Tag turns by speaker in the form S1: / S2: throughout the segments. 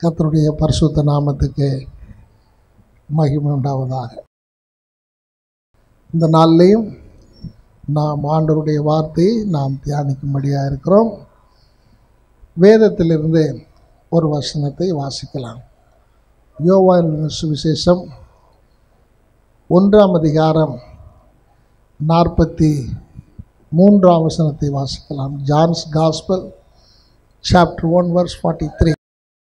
S1: கர்த்தருடைய பரிசுத்த நாமத்துக்கு மகிமை உண்டாவதாக இந்த நாள்லேயும் நாம் ஆண்டவருடைய வார்த்தையை நாம் தியானிக்கும்படியாக இருக்கிறோம் வேதத்திலிருந்து ஒரு வசனத்தை வாசிக்கலாம் யோவான் சுவிசேஷம் ஒன்றாம் அதிகாரம் நாற்பத்தி மூன்றாம் வசனத்தை வாசிக்கலாம் John's gospel chapter one verse forty three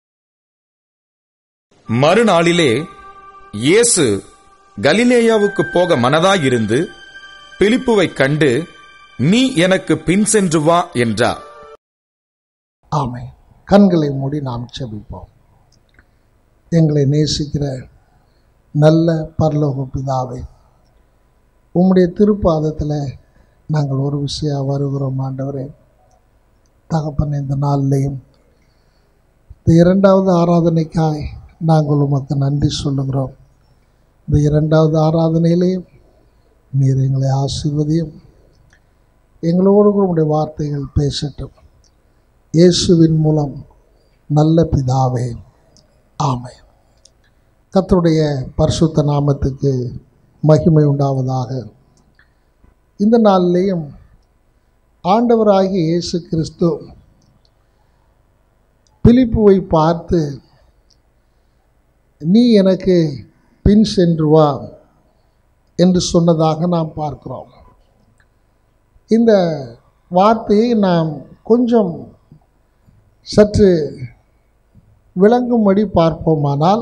S2: மறுநாளிலே இயேசு கலிலேயாவுக்கு போக மனதாயிருந்து பிலிப்புவைக் கண்டு நீ எனக்கு பின் சென்று வா என்றார்
S1: ஆமை கண்களை மூடி நாம் செபிப்போம் எங்களை நேசிக்கிற நல்ல பரலோக பிதாவே உம்முடைய திருப்பாதத்தில் நாங்கள் ஒரு விஷயம் வருகிறோம் ஆண்டவரே தகப்பன் இந்த நாளிலையும் இந்த இரண்டாவது ஆராதனைக்காய் நாங்கள் உமக்கு நன்றி சொல்லுகிறோம் இந்த இரண்டாவது ஆராதனையிலையும் நீர் எங்களை ஆசீர்வதியும் எங்களோடு கூட உடைய வார்த்தைகள் பேசட்டும் இயேசுவின் மூலம் நல்ல பிதாவே ஆமை கர்த்தருடைய பரிசுத்த நாமத்துக்கு மகிமை உண்டாவதாக இந்த நாளிலேயும் ஆண்டவராகிய இயேசு கிறிஸ்து பிலிப்புவை பார்த்து நீ எனக்கு பின் சென்று வா என்று சொன்னதாக நாம் பார்க்கிறோம் இந்த வார்த்தையை நாம் கொஞ்சம் சற்று விளங்கும்படி பார்ப்போமானால்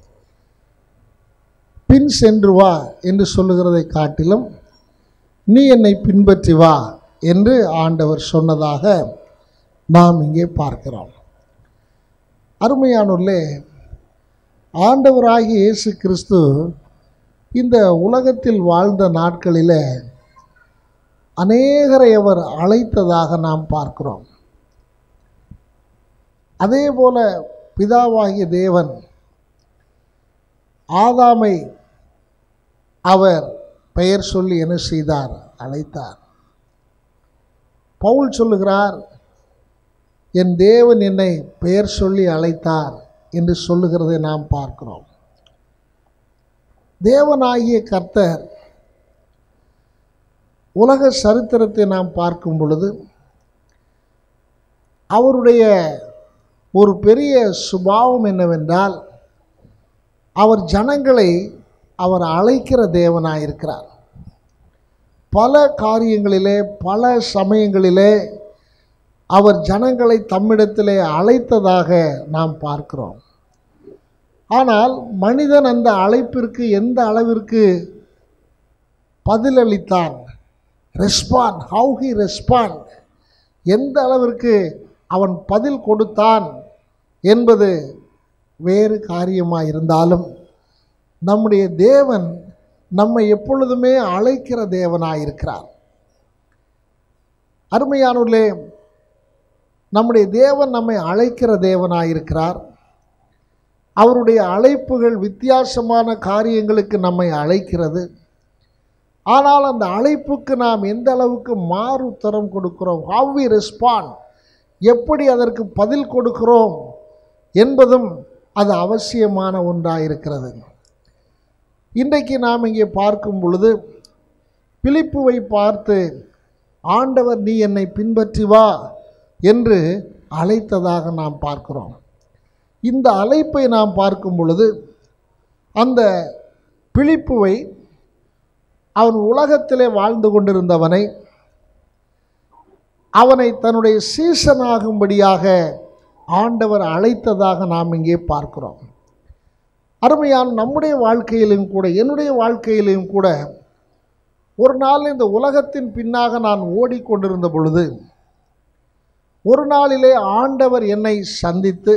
S1: பின் சென்று வா என்று சொல்லுகிறதை காட்டிலும் நீ என்னை பின்பற்றி வா என்று ஆண்டவர் சொன்னதாக நாம் இங்கே பார்க்கிறோம் அருமையானுள்ளே ஆண்டவராகிய இயேசு கிறிஸ்து இந்த உலகத்தில் வாழ்ந்த நாட்களில் அநேகரை அவர் அழைத்ததாக நாம் பார்க்கிறோம் அதே போல பிதாவாகிய தேவன் ஆதாமை அவர் பெயர் சொல்லி என்ன செய்தார் அழைத்தார் பவுல் சொல்லுகிறார் என் தேவன் என்னை பெயர் சொல்லி அழைத்தார் என்று சொல்லுகிறதை நாம் பார்க்கிறோம் தேவனாகிய கர்த்தர் உலக சரித்திரத்தை நாம் பார்க்கும் பொழுது அவருடைய ஒரு பெரிய சுபாவம் என்னவென்றால் அவர் ஜனங்களை அவர் அழைக்கிற தேவனாயிருக்கிறார் பல காரியங்களிலே பல சமயங்களிலே அவர் ஜனங்களை தம்மிடத்திலே அழைத்ததாக நாம் பார்க்கிறோம் ஆனால் மனிதன் அந்த அழைப்பிற்கு எந்த அளவிற்கு பதிலளித்தான் ரெஸ்பாண்ட் ஹவு ஹி ரெஸ்பாண்ட் எந்த அளவிற்கு அவன் பதில் கொடுத்தான் என்பது வேறு காரியமாக இருந்தாலும் நம்முடைய தேவன் நம்மை எப்பொழுதுமே அழைக்கிற தேவனாக இருக்கிறார் அருமையானூர்களே நம்முடைய தேவன் நம்மை அழைக்கிற தேவனாக இருக்கிறார் அவருடைய அழைப்புகள் வித்தியாசமான காரியங்களுக்கு நம்மை அழைக்கிறது ஆனால் அந்த அழைப்புக்கு நாம் எந்த அளவுக்கு மாறு உத்தரம் கொடுக்கிறோம் ஹவ் வி ரெஸ்பாண்ட் எப்படி அதற்கு பதில் கொடுக்கிறோம் என்பதும் அது அவசியமான ஒன்றாக இருக்கிறது இன்றைக்கு நாம் இங்கே பார்க்கும் பொழுது பிலிப்புவை பார்த்து ஆண்டவர் நீ என்னை பின்பற்றி வா என்று அழைத்ததாக நாம் பார்க்கிறோம் இந்த அழைப்பை நாம் பார்க்கும் பொழுது அந்த பிலிப்புவை அவன் உலகத்திலே வாழ்ந்து கொண்டிருந்தவனை அவனை தன்னுடைய சீசனாகும்படியாக ஆண்டவர் அழைத்ததாக நாம் இங்கே பார்க்கிறோம் அருமையான நம்முடைய வாழ்க்கையிலும் கூட என்னுடைய வாழ்க்கையிலும் கூட ஒரு நாள் இந்த உலகத்தின் பின்னாக நான் ஓடிக்கொண்டிருந்த பொழுது ஒரு நாளிலே ஆண்டவர் என்னை சந்தித்து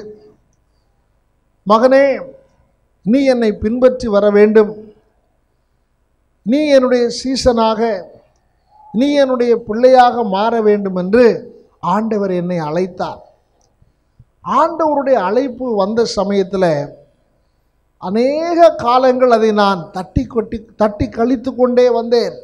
S1: மகனே நீ என்னை பின்பற்றி வர வேண்டும் நீ என்னுடைய சீசனாக நீ என்னுடைய பிள்ளையாக மாற வேண்டும் என்று ஆண்டவர் என்னை அழைத்தார் ஆண்டவருடைய அழைப்பு வந்த சமயத்தில் அநேக காலங்கள் அதை நான் தட்டி கொட்டி தட்டி கழித்து கொண்டே வந்தேன்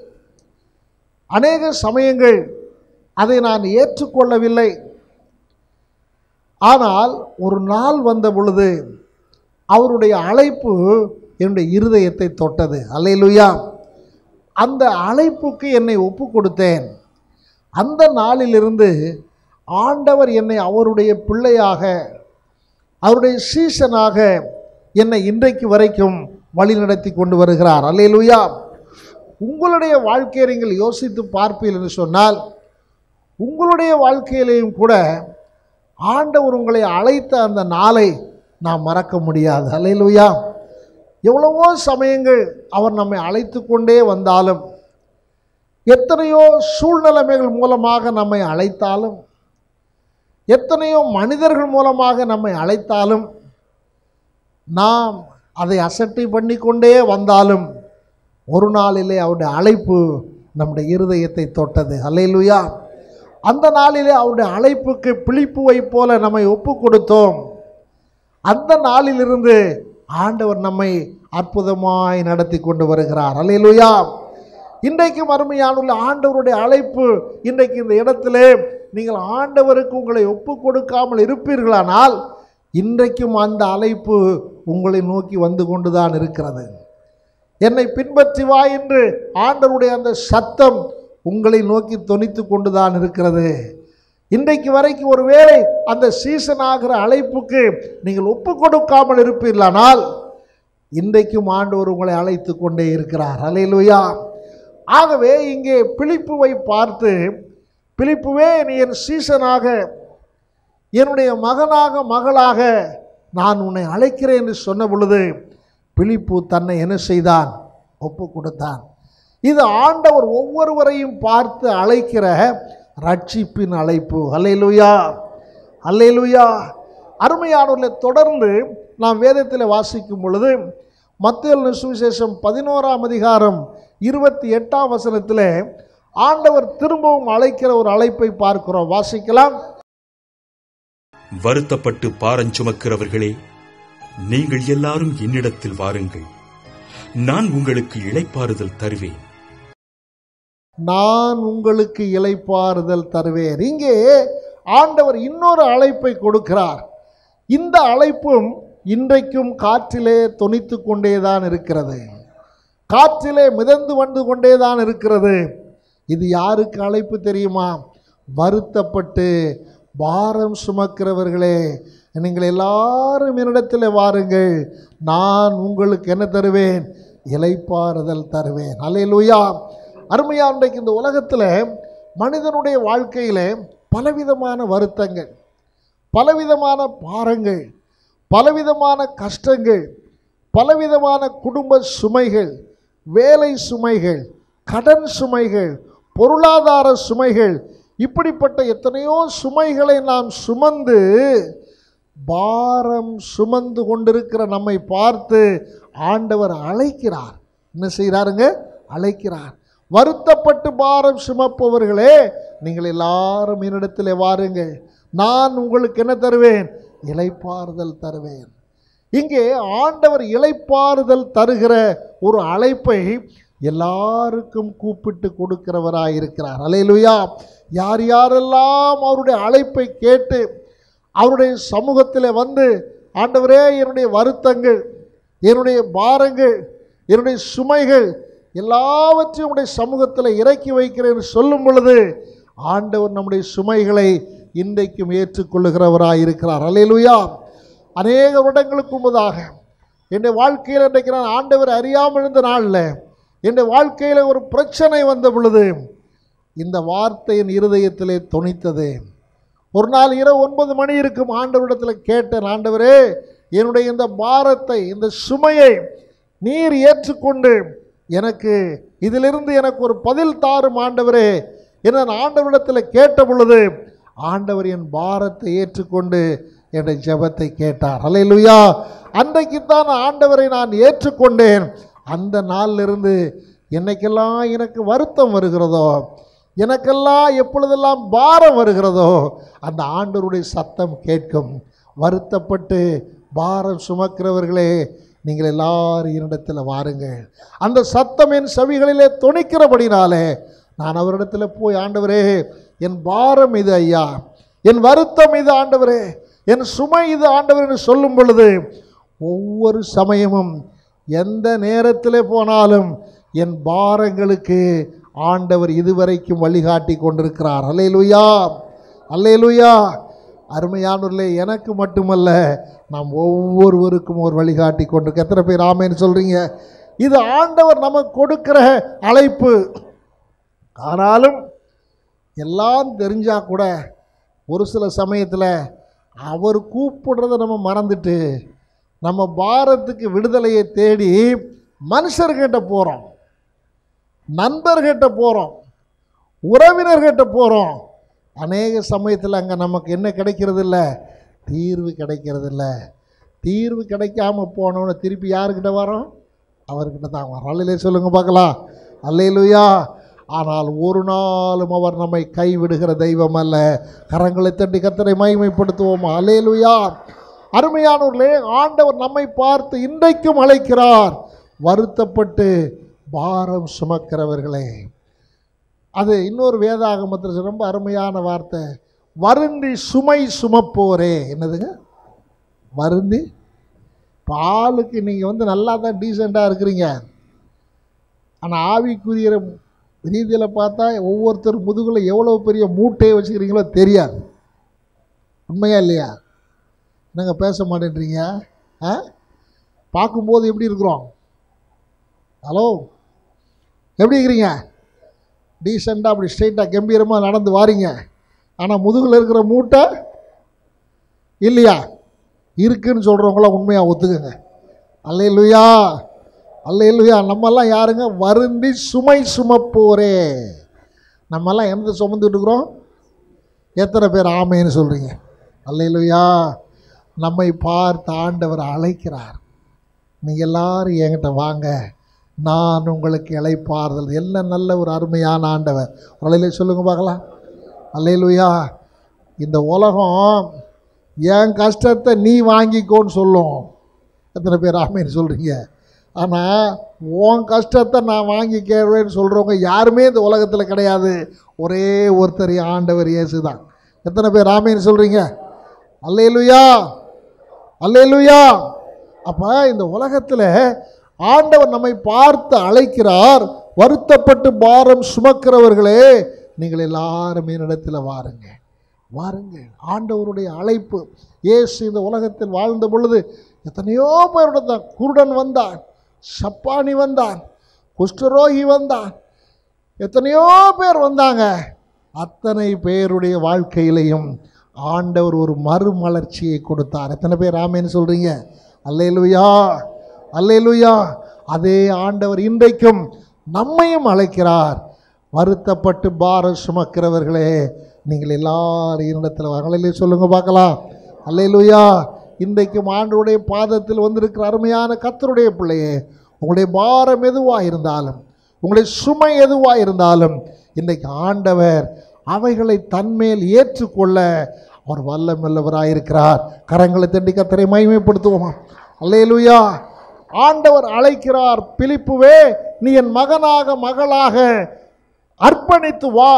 S1: அநேக சமயங்கள் அதை நான் ஏற்றுக்கொள்ளவில்லை ஆனால் ஒரு நாள் வந்த பொழுது அவருடைய அழைப்பு என்னுடைய இருதயத்தை தொட்டது அல்லேலூயா அந்த அழைப்புக்கு என்னை ஒப்பு கொடுத்தேன் அந்த நாளிலிருந்து ஆண்டவர் என்னை அவருடைய பிள்ளையாக அவருடைய சீசனாக என்னை இன்றைக்கு வரைக்கும் வழிநடத்தி கொண்டு வருகிறார் அல்லேலூயா உங்களுடைய வாழ்க்கையை நீங்கள் யோசித்து பார்ப்பீர்கள் என்று சொன்னால் உங்களுடைய வாழ்க்கையிலேயும் கூட ஆண்டவர் உங்களை அழைத்த அந்த நாளை நாம் மறக்க முடியாது அல்லேலூயா எவ்வளவோ சமயங்கள் அவர் நம்மை அழைத்து கொண்டே வந்தாலும் எத்தனையோ சூழ்நிலைமைகள் மூலமாக நம்மை அழைத்தாலும் எத்தனையோ மனிதர்கள் மூலமாக நம்மை அழைத்தாலும் நாம் அதை அசட்டை பண்ணி கொண்டே வந்தாலும் ஒரு நாளிலே அவருடைய அழைப்பு நம்முடைய இருதயத்தை தொட்டது அல்லேலூயா அந்த நாளிலே அவருடைய அழைப்புக்கு பிழிப்புவை போல நம்மை ஒப்பு கொடுத்தோம் அந்த நாளிலிருந்து ஆண்டவர் நம்மை அற்புதமாய் நடத்தி கொண்டு வருகிறார் அல்லேலூயா இன்றைக்கு மறுமையானுள்ள ஆண்டவருடைய அழைப்பு இன்றைக்கு இந்த இடத்திலே நீங்கள் ஆண்டவருக்கு உங்களை ஒப்பு கொடுக்காமல் இருப்பீர்களானால் இன்றைக்கும் அந்த அழைப்பு உங்களை நோக்கி வந்து கொண்டுதான் இருக்கிறது என்னை பின்பற்றி வா என்று ஆண்டவருடைய அந்த சத்தம் உங்களை நோக்கி தொனித்து கொண்டுதான் இருக்கிறது இன்றைக்கு வரைக்கும் ஒருவேளை அந்த சீசன் ஆகிற அழைப்புக்கு நீங்கள் ஒப்பு கொடுக்காமல் இருப்பீர்களானால் இன்றைக்கும் ஆண்டவர் உங்களை அழைத்து கொண்டே இருக்கிறார் அலையிலுயா ஆகவே இங்கே பிலிப்புவை பார்த்து பிலிப்புவே நீ என் சீசனாக என்னுடைய மகனாக மகளாக நான் உன்னை அழைக்கிறேன் என்று சொன்ன பொழுது பிலிப்பு தன்னை என்ன செய்தான் ஒப்பு கொடுத்தான் இது ஆண்டவர் ஒவ்வொருவரையும் பார்த்து அழைக்கிற ரட்சிப்பின் அழைப்பு அல்லேலூயா அல்லேலூயா அருமையானவர்களை தொடர்ந்து நாம் வேதத்தில் வாசிக்கும் பொழுது மத்திய சுவிசேஷம் பதினோராம் அதிகாரம் இருபத்தி எட்டாம் வசனத்தில் ஆண்டவர் திரும்பவும் அழைக்கிற ஒரு அழைப்பை பார்க்கிறோம் வாசிக்கலாம்
S3: வருத்தப்பட்டு பாரஞ்சுமக்கிறவர்களே நீங்கள் எல்லாரும் என்னிடத்தில் வாருங்கள் நான் உங்களுக்கு இளைப்பாறுதல் தருவேன்
S1: நான் உங்களுக்கு இளைப்பாறுதல் தருவேன் இங்கே ஆண்டவர் இன்னொரு அழைப்பை கொடுக்கிறார் இந்த அழைப்பும் இன்றைக்கும் காற்றிலே தொனித்து கொண்டேதான் இருக்கிறது காற்றிலே மிதந்து வந்து கொண்டேதான் இருக்கிறது இது யாருக்கு அழைப்பு தெரியுமா வருத்தப்பட்டு பாரம் சுமக்கிறவர்களே நீங்கள் எல்லாரும் என்னிடத்தில் வாருங்கள் நான் உங்களுக்கு என்ன தருவேன் இலைப்பாறுதல் தருவேன் அல்லேலூயா அருமையா இன்றைக்கு இந்த உலகத்தில் மனிதனுடைய வாழ்க்கையில் பலவிதமான வருத்தங்கள் பலவிதமான பாரங்கள் பலவிதமான கஷ்டங்கள் பலவிதமான குடும்ப சுமைகள் வேலை சுமைகள் கடன் சுமைகள் பொருளாதார சுமைகள் இப்படிப்பட்ட எத்தனையோ சுமைகளை நாம் சுமந்து பாரம் சுமந்து கொண்டிருக்கிற நம்மை பார்த்து ஆண்டவர் அழைக்கிறார் என்ன செய்கிறாருங்க அழைக்கிறார் வருத்தப்பட்டு பாரம் சுமப்பவர்களே நீங்கள் எல்லாரும் என்னிடத்தில் வாருங்கள் நான் உங்களுக்கு என்ன தருவேன் இலைப்பாறுதல் தருவேன் இங்கே ஆண்டவர் இலைப்பாறுதல் தருகிற ஒரு அழைப்பை எல்லாருக்கும் கூப்பிட்டு கொடுக்கிறவராய் இருக்கிறார் அலையிலுயா யார் யாரெல்லாம் அவருடைய அழைப்பை கேட்டு அவருடைய சமூகத்தில் வந்து ஆண்டவரே என்னுடைய வருத்தங்கள் என்னுடைய பாரங்கள் என்னுடைய சுமைகள் எல்லாவற்றையும் உடைய சமூகத்தில் இறக்கி வைக்கிறேன் என்று சொல்லும் பொழுது ஆண்டவர் நம்முடைய சுமைகளை இன்றைக்கும் ஏற்றுக்கொள்ளுகிறவராய் இருக்கிறார் அலையிலுயா அநேக வருடங்களுக்கு முன்பதாக என்னுடைய வாழ்க்கையில் இன்றைக்கு நான் ஆண்டவர் அறியாமல் இருந்த நாளில் என்னுடைய வாழ்க்கையில் ஒரு பிரச்சனை வந்த பொழுது இந்த வார்த்தை என் இருதயத்திலே துணித்தது ஒரு நாள் இரவு ஒன்பது மணி இருக்கும் ஆண்டவரிடத்தில் கேட்டேன் ஆண்டவரே என்னுடைய இந்த பாரத்தை இந்த சுமையை நீர் ஏற்றுக்கொண்டு எனக்கு இதிலிருந்து எனக்கு ஒரு பதில் தாரும் ஆண்டவரே என நான் ஆண்டவரிடத்தில் கேட்ட பொழுது ஆண்டவர் என் பாரத்தை ஏற்றுக்கொண்டு என்னுடைய ஜெபத்தை கேட்டார் அல்லேலூயா அன்றைக்குத்தான் ஆண்டவரை நான் ஏற்றுக்கொண்டேன் அந்த நாளிலிருந்து என்னைக்கெல்லாம் எனக்கு வருத்தம் வருகிறதோ எனக்கெல்லாம் எப்பொழுதெல்லாம் பாரம் வருகிறதோ அந்த ஆண்டவருடைய சத்தம் கேட்கும் வருத்தப்பட்டு பாரம் சுமக்கிறவர்களே நீங்கள் எல்லாரும் என்னிடத்தில் வாருங்கள் அந்த சத்தம் என் செவிகளிலே துணிக்கிறபடினாலே நான் அவரிடத்தில் போய் ஆண்டவரே என் பாரம் இது ஐயா என் வருத்தம் இது ஆண்டவரே என் சுமை இது ஆண்டவர் என்று சொல்லும் பொழுது ஒவ்வொரு சமயமும் எந்த நேரத்தில் போனாலும் என் பாரங்களுக்கு ஆண்டவர் இதுவரைக்கும் வழிகாட்டி கொண்டிருக்கிறார் அல்லேலுயா அல்லேலுயா அருமையானூர்லே எனக்கு மட்டுமல்ல நாம் ஒவ்வொருவருக்கும் ஒரு வழிகாட்டி கொண்டிருக்க எத்தனை பேர் ஆமேன்னு சொல்கிறீங்க இது ஆண்டவர் நமக்கு கொடுக்கிற அழைப்பு ஆனாலும் எல்லாம் தெரிஞ்சால் கூட ஒரு சில சமயத்தில் அவர் கூப்பிடுறத நம்ம மறந்துட்டு நம்ம பாரத்துக்கு விடுதலையை தேடி மனுஷர்கிட்ட போகிறோம் நண்பர்கிட்ட போகிறோம் உறவினர்கிட்ட போகிறோம் அநேக சமயத்தில் அங்கே நமக்கு என்ன கிடைக்கிறது இல்ல தீர்வு கிடைக்கிறது இல்ல தீர்வு கிடைக்காம போனோன்னு திருப்பி யாருக்கிட்ட வரோம் அவர்கிட்ட தான் வரோம் அல்லையிலே சொல்லுங்க பார்க்கலாம் அல்லையிலுயா ஆனால் ஒரு நாளும் அவர் நம்மை கைவிடுகிற தெய்வம் அல்ல கரங்களை தட்டி கத்தரை மகிமைப்படுத்துவோம் அல்லேலுயா அருமையானவர்களே ஆண்டவர் நம்மை பார்த்து இன்றைக்கும் அழைக்கிறார் வருத்தப்பட்டு பாரம் சுமக்கிறவர்களே அது இன்னொரு வேதாகமத்தில் ரொம்ப அருமையான வார்த்தை வருந்தி சுமை சுமப்போரே என்னதுங்க வருந்தி பாலுக்கு நீங்கள் வந்து நல்லா தான் டீசெண்டாக இருக்கிறீங்க ஆனால் ஆவிக்குரிய ரீதியில் பார்த்தா ஒவ்வொருத்தர் முதுகில் எவ்வளோ பெரிய மூட்டையை வச்சுக்கிறீங்களோ தெரியாது உண்மையா இல்லையா என்னங்க பேச மாட்டேன்றீங்க ஆ பார்க்கும்போது எப்படி இருக்கிறோம் ஹலோ எப்படி இருக்கிறீங்க டீசெண்டாக அப்படி ஸ்ட்ரைட்டாக கம்பீரமாக நடந்து வாரீங்க ஆனால் முதுகில் இருக்கிற மூட்டை இல்லையா இருக்குன்னு சொல்கிறவங்களாம் உண்மையாக ஒத்துக்குங்க அல்லையிலுயா அல்லையிலுயா நம்மெல்லாம் யாருங்க வருந்தி சுமை சுமப்போரே நம்மெல்லாம் எந்த சுமந்துட்டு இருக்கிறோம் எத்தனை பேர் ஆமைன்னு சொல்கிறீங்க அல்லையிலுயா நம்மை பார்த்து ஆண்டவர் அழைக்கிறார் நீங்கள் எல்லாரும் என்கிட்ட வாங்க நான் உங்களுக்கு இளைப்பாறுதல் என்ன நல்ல ஒரு அருமையான ஆண்டவர் உலையில சொல்லுங்க பார்க்கலாம் அல்லையிலுயா இந்த உலகம் என் கஷ்டத்தை நீ வாங்கிக்கோன்னு சொல்லும் எத்தனை பேர் ஆமைன்னு சொல்கிறீங்க ஆனால் உன் கஷ்டத்தை நான் வாங்கிக்கிறேன்னு சொல்கிறவங்க யாருமே இந்த உலகத்தில் கிடையாது ஒரே ஒருத்தர் ஆண்டவர் இயேசு தான் எத்தனை பேர் ஆமைன்னு சொல்கிறீங்க அல்லேலுயா அல்லேலுயா அப்போ இந்த உலகத்தில் ஆண்டவர் நம்மை பார்த்து அழைக்கிறார் வருத்தப்பட்டு பாரம் சுமக்கிறவர்களே நீங்கள் எல்லாரும் என்னிடத்தில் வாருங்க வாருங்க ஆண்டவருடைய அழைப்பு இயேசு இந்த உலகத்தில் வாழ்ந்த பொழுது எத்தனையோ பேருடன் தான் குருடன் வந்தான் சப்பானி வந்தான் குஷ்டரோகி வந்தான் எத்தனையோ பேர் வந்தாங்க அத்தனை பேருடைய வாழ்க்கையிலையும் ஆண்டவர் ஒரு மறுமலர்ச்சியை கொடுத்தார் எத்தனை பேர் ஆமேன்னு சொல்கிறீங்க அல்லேலுயா அல்லேலுயா அதே ஆண்டவர் இன்றைக்கும் நம்மையும் அழைக்கிறார் வருத்தப்பட்டு பாரம் சுமக்கிறவர்களே நீங்கள் எல்லாரும் என்னிடத்தில் வரலையிலே சொல்லுங்க பார்க்கலாம் அல்லேலுயா இன்றைக்கும் ஆண்டவருடைய பாதத்தில் வந்திருக்கிற அருமையான கத்தருடைய பிள்ளையே உங்களுடைய பாரம் எதுவாக இருந்தாலும் உங்களுடைய சுமை எதுவாக இருந்தாலும் இன்றைக்கு ஆண்டவர் அவைகளை தன்மேல் ஏற்றுக்கொள்ள அவர் வல்லமில்லவராயிருக்கிறார் கரங்களை தண்டி கத்தரை மகிமைப்படுத்துவோமா அல்லேலுயா ஆண்டவர் அழைக்கிறார் பிலிப்புவே நீ என் மகனாக மகளாக அர்ப்பணித்து வா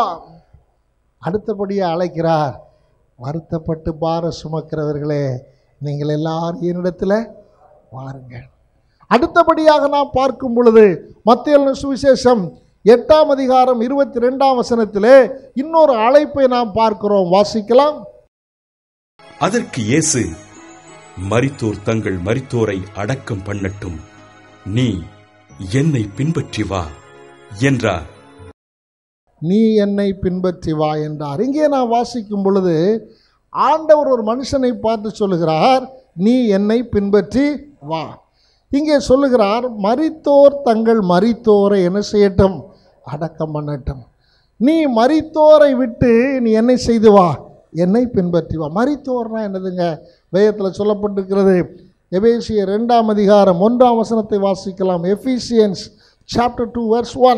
S1: அடுத்தபடியாக அழைக்கிறார் வருத்தப்பட்டு பார சுமக்கிறவர்களே நீங்கள் எல்லாரும் என்னிடத்தில் வாருங்கள் அடுத்தபடியாக நாம் பார்க்கும் பொழுது மத்திய சுவிசேஷம் எட்டாம் அதிகாரம் இருபத்தி ரெண்டாம் வசனத்திலே இன்னொரு அழைப்பை நாம் பார்க்கிறோம் வாசிக்கலாம்
S3: அதற்கு இயேசு மரித்தோர் தங்கள் மரித்தோரை அடக்கம் பண்ணட்டும் நீ என்னை பின்பற்றி வா என்றார்
S1: நீ என்னை பின்பற்றி வா என்றார் இங்கே நான் வாசிக்கும் பொழுது ஆண்டவர் ஒரு மனுஷனை பார்த்து சொல்லுகிறார் நீ என்னை பின்பற்றி வா இங்கே சொல்லுகிறார் மரித்தோர் தங்கள் மரித்தோரை என்ன செய்யட்டும் அடக்கம் பண்ணட்டும் நீ மரித்தோரை விட்டு நீ என்னை செய்து வா என்னை பின்பற்றி வா மரித்தோர்னா என்னதுங்க வேதத்தில் சொல்லப்பட்டிருக்கிறது எபேசிய ரெண்டாம் அதிகாரம் ஒன்றாம் வசனத்தை வாசிக்கலாம் Ephesians chapter two verse one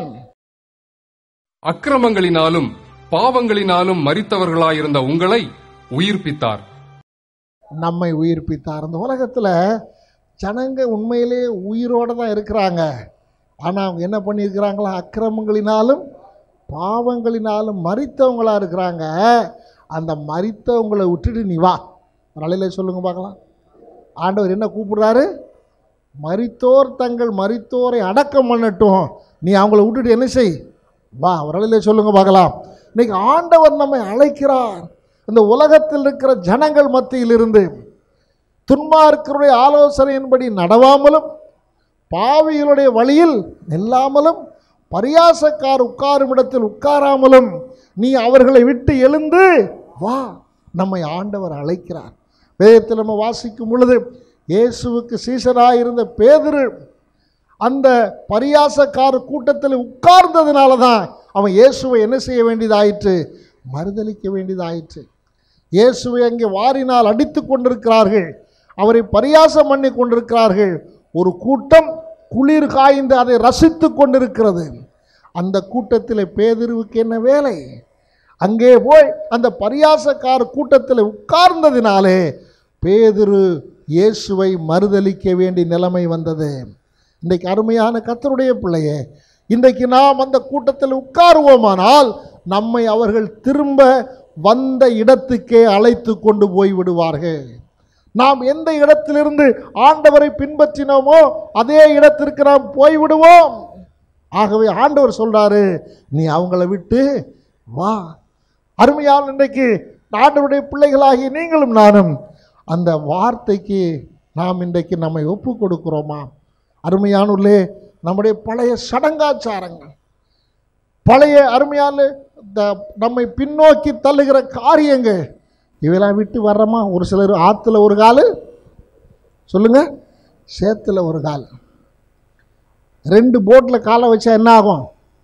S4: அக்கிரமங்களினாலும் பாவங்களினாலும் மரித்தவர்களாயிருந்த உங்களை உயிர்ப்பித்தார்
S1: நம்மை உயிர்ப்பித்தார் அந்த உலகத்தில் ஜனங்க உண்மையிலே உயிரோடு தான் இருக்கிறாங்க ஆனால் அவங்க என்ன பண்ணியிருக்கிறாங்களா அக்கிரமங்களினாலும் பாவங்களினாலும் மறித்தவங்களா இருக்கிறாங்க அந்த மறித்தவங்களை விட்டுட்டு நீ வா ஒரு அலையில சொல்லுங்க பார்க்கலாம் ஆண்டவர் என்ன கூப்பிடுறாரு மரித்தோர் தங்கள் மரித்தோரை அடக்கம் பண்ணட்டும் நீ அவங்கள விட்டுட்டு என்ன செய் வா ஒரு அலையில சொல்லுங்க பார்க்கலாம் இன்னைக்கு ஆண்டவர் நம்மை அழைக்கிறார் இந்த உலகத்தில் இருக்கிற ஜனங்கள் மத்தியிலிருந்து துன்மார்க்கருடைய ஆலோசனையின்படி நடவாமலும் பாவிகளுடைய வழியில் நில்லாமலும் பரியாசக்கார் உட்காரும் இடத்தில் உட்காராமலும் நீ அவர்களை விட்டு எழுந்து வா நம்மை ஆண்டவர் அழைக்கிறார் வேதத்தில் நம்ம வாசிக்கும் பொழுது இயேசுவுக்கு சீசராக இருந்த பேதுரு அந்த பரியாசக்கார கூட்டத்தில் உட்கார்ந்ததுனால தான் அவன் இயேசுவை என்ன செய்ய வேண்டியதாயிற்று மறுதலிக்க வேண்டியதாயிற்று இயேசுவை அங்கே வாரினால் அடித்து கொண்டிருக்கிறார்கள் அவரை பரியாசம் பண்ணி கொண்டிருக்கிறார்கள் ஒரு கூட்டம் குளிர் காய்ந்து அதை ரசித்து கொண்டிருக்கிறது அந்த கூட்டத்தில் பேதிருவுக்கு என்ன வேலை அங்கே போய் அந்த பரியாசக்கார கூட்டத்தில் உட்கார்ந்ததினாலே பேதுரு இயேசுவை மறுதலிக்க வேண்டிய நிலைமை வந்தது இன்றைக்கு அருமையான கத்தருடைய பிள்ளையே இன்றைக்கு நாம் அந்த கூட்டத்தில் உட்காருவோமானால் நம்மை அவர்கள் திரும்ப வந்த இடத்துக்கே அழைத்து கொண்டு போய் விடுவார்கள் நாம் எந்த இடத்திலிருந்து ஆண்டவரை பின்பற்றினோமோ அதே இடத்திற்கு நாம் போய்விடுவோம் ஆகவே ஆண்டவர் சொல்றாரு நீ அவங்கள விட்டு வா அருமையான இன்றைக்கு ஆண்டவருடைய பிள்ளைகளாகி நீங்களும் நானும் அந்த வார்த்தைக்கு நாம் இன்றைக்கு நம்மை ஒப்பு கொடுக்கிறோமா அருமையானுள்ளே நம்முடைய பழைய சடங்காச்சாரங்கள் பழைய அருமையான இந்த நம்மை பின்னோக்கி தள்ளுகிற காரியங்கள் இவையெல்லாம் விட்டு வர்றோமா ஒரு சிலர் ஆற்றுல ஒரு கால் சொல்லுங்க சேத்துல ஒரு கால் ரெண்டு போட்டில் காலை வச்சா என்ன ஆகும்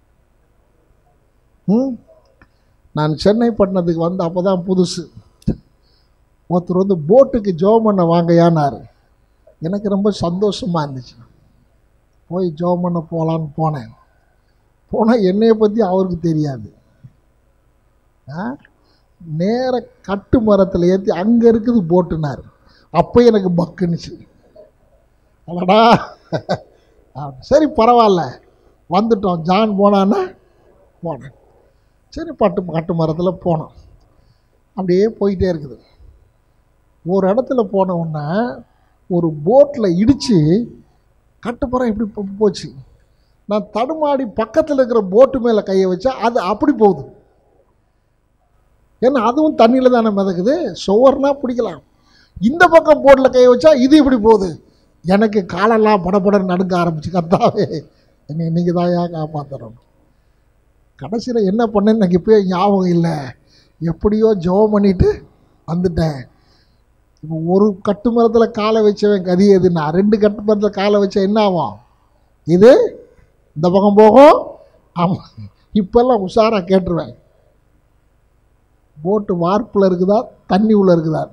S1: ம் நான் சென்னை பட்டணத்துக்கு வந்து அப்போ தான் புதுசு ஒருத்தர் வந்து போட்டுக்கு ஜோம் பண்ண வாங்கயானார் எனக்கு ரொம்ப சந்தோஷமாக இருந்துச்சு போய் ஜோம் பண்ண போகலான்னு போனேன் போனால் என்னையை பற்றி அவருக்கு தெரியாது ஆ நேர கட்டு மரத்தில் ஏற்றி அங்கே இருக்குது போட்டுனார் அப்போ எனக்கு பக்குனுச்சு அடடா ஆ, சரி பரவாயில்ல வந்துட்டோம் ஜான் போனான்னா போனேன் சரி பட்டு கட்டு மரத்தில் போனோம் அப்படியே போயிட்டே இருக்குது ஒரு இடத்துல போன உடனே ஒரு போட்டில் இடித்து கட்டுமரம் இப்படி போ- போச்சு நான் தடுமாடி பக்கத்தில் இருக்கிற போட்டு மேலே கையை வச்சா அது அப்படி போகுது ஏன்னா அதுவும் தண்ணியில் தானே மிதக்குது சுவர்னா பிடிக்கலாம் இந்த பக்கம் போட்டில் கையை வச்சா இது இப்படி போகுது எனக்கு காலெல்லாம் படபடன்னு நடுங்க ஆரம்பிச்சு கத்தாவே என்னை நீங்கள் தான் ஏன் காப்பாற்றணும் கடைசியில் என்ன பண்ணேன்னு எனக்கு இப்போயே ஞாபகம் இல்லை எப்படியோ ஜெபம் பண்ணிட்டு வந்துட்டேன் இப்போ ஒரு கட்டு மரத்தில் காலை வச்சவன் கதி எதுன்னா ரெண்டு கட்டு மரத்தில் காலை வச்சா என்ன ஆகும் இது இந்த பக்கம் போகும் ஆமாம் இப்போல்லாம் உஷாராக கேட்டுருவேன் போட்டு வார்ப்பில் இருக்குதா தண்ணி உள்ள இருக்குதா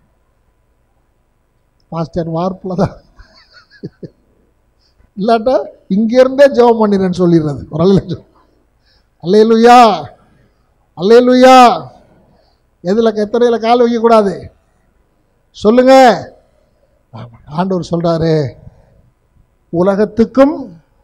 S1: மாஸ்டர் வார்ப்பில் தான் இல்லாட்டா இங்கேருந்தே ஜெபம் பண்ணிடுறேன்னு சொல்லிடுறது ஒரு அல்ல அல்லேலுயா அல்லேலுயா எதில் எத்தனையில் கால் வைக்கக்கூடாது சொல்லுங்க ஆமா. ஆண்டவர் சொல்றாரு உலகத்துக்கும்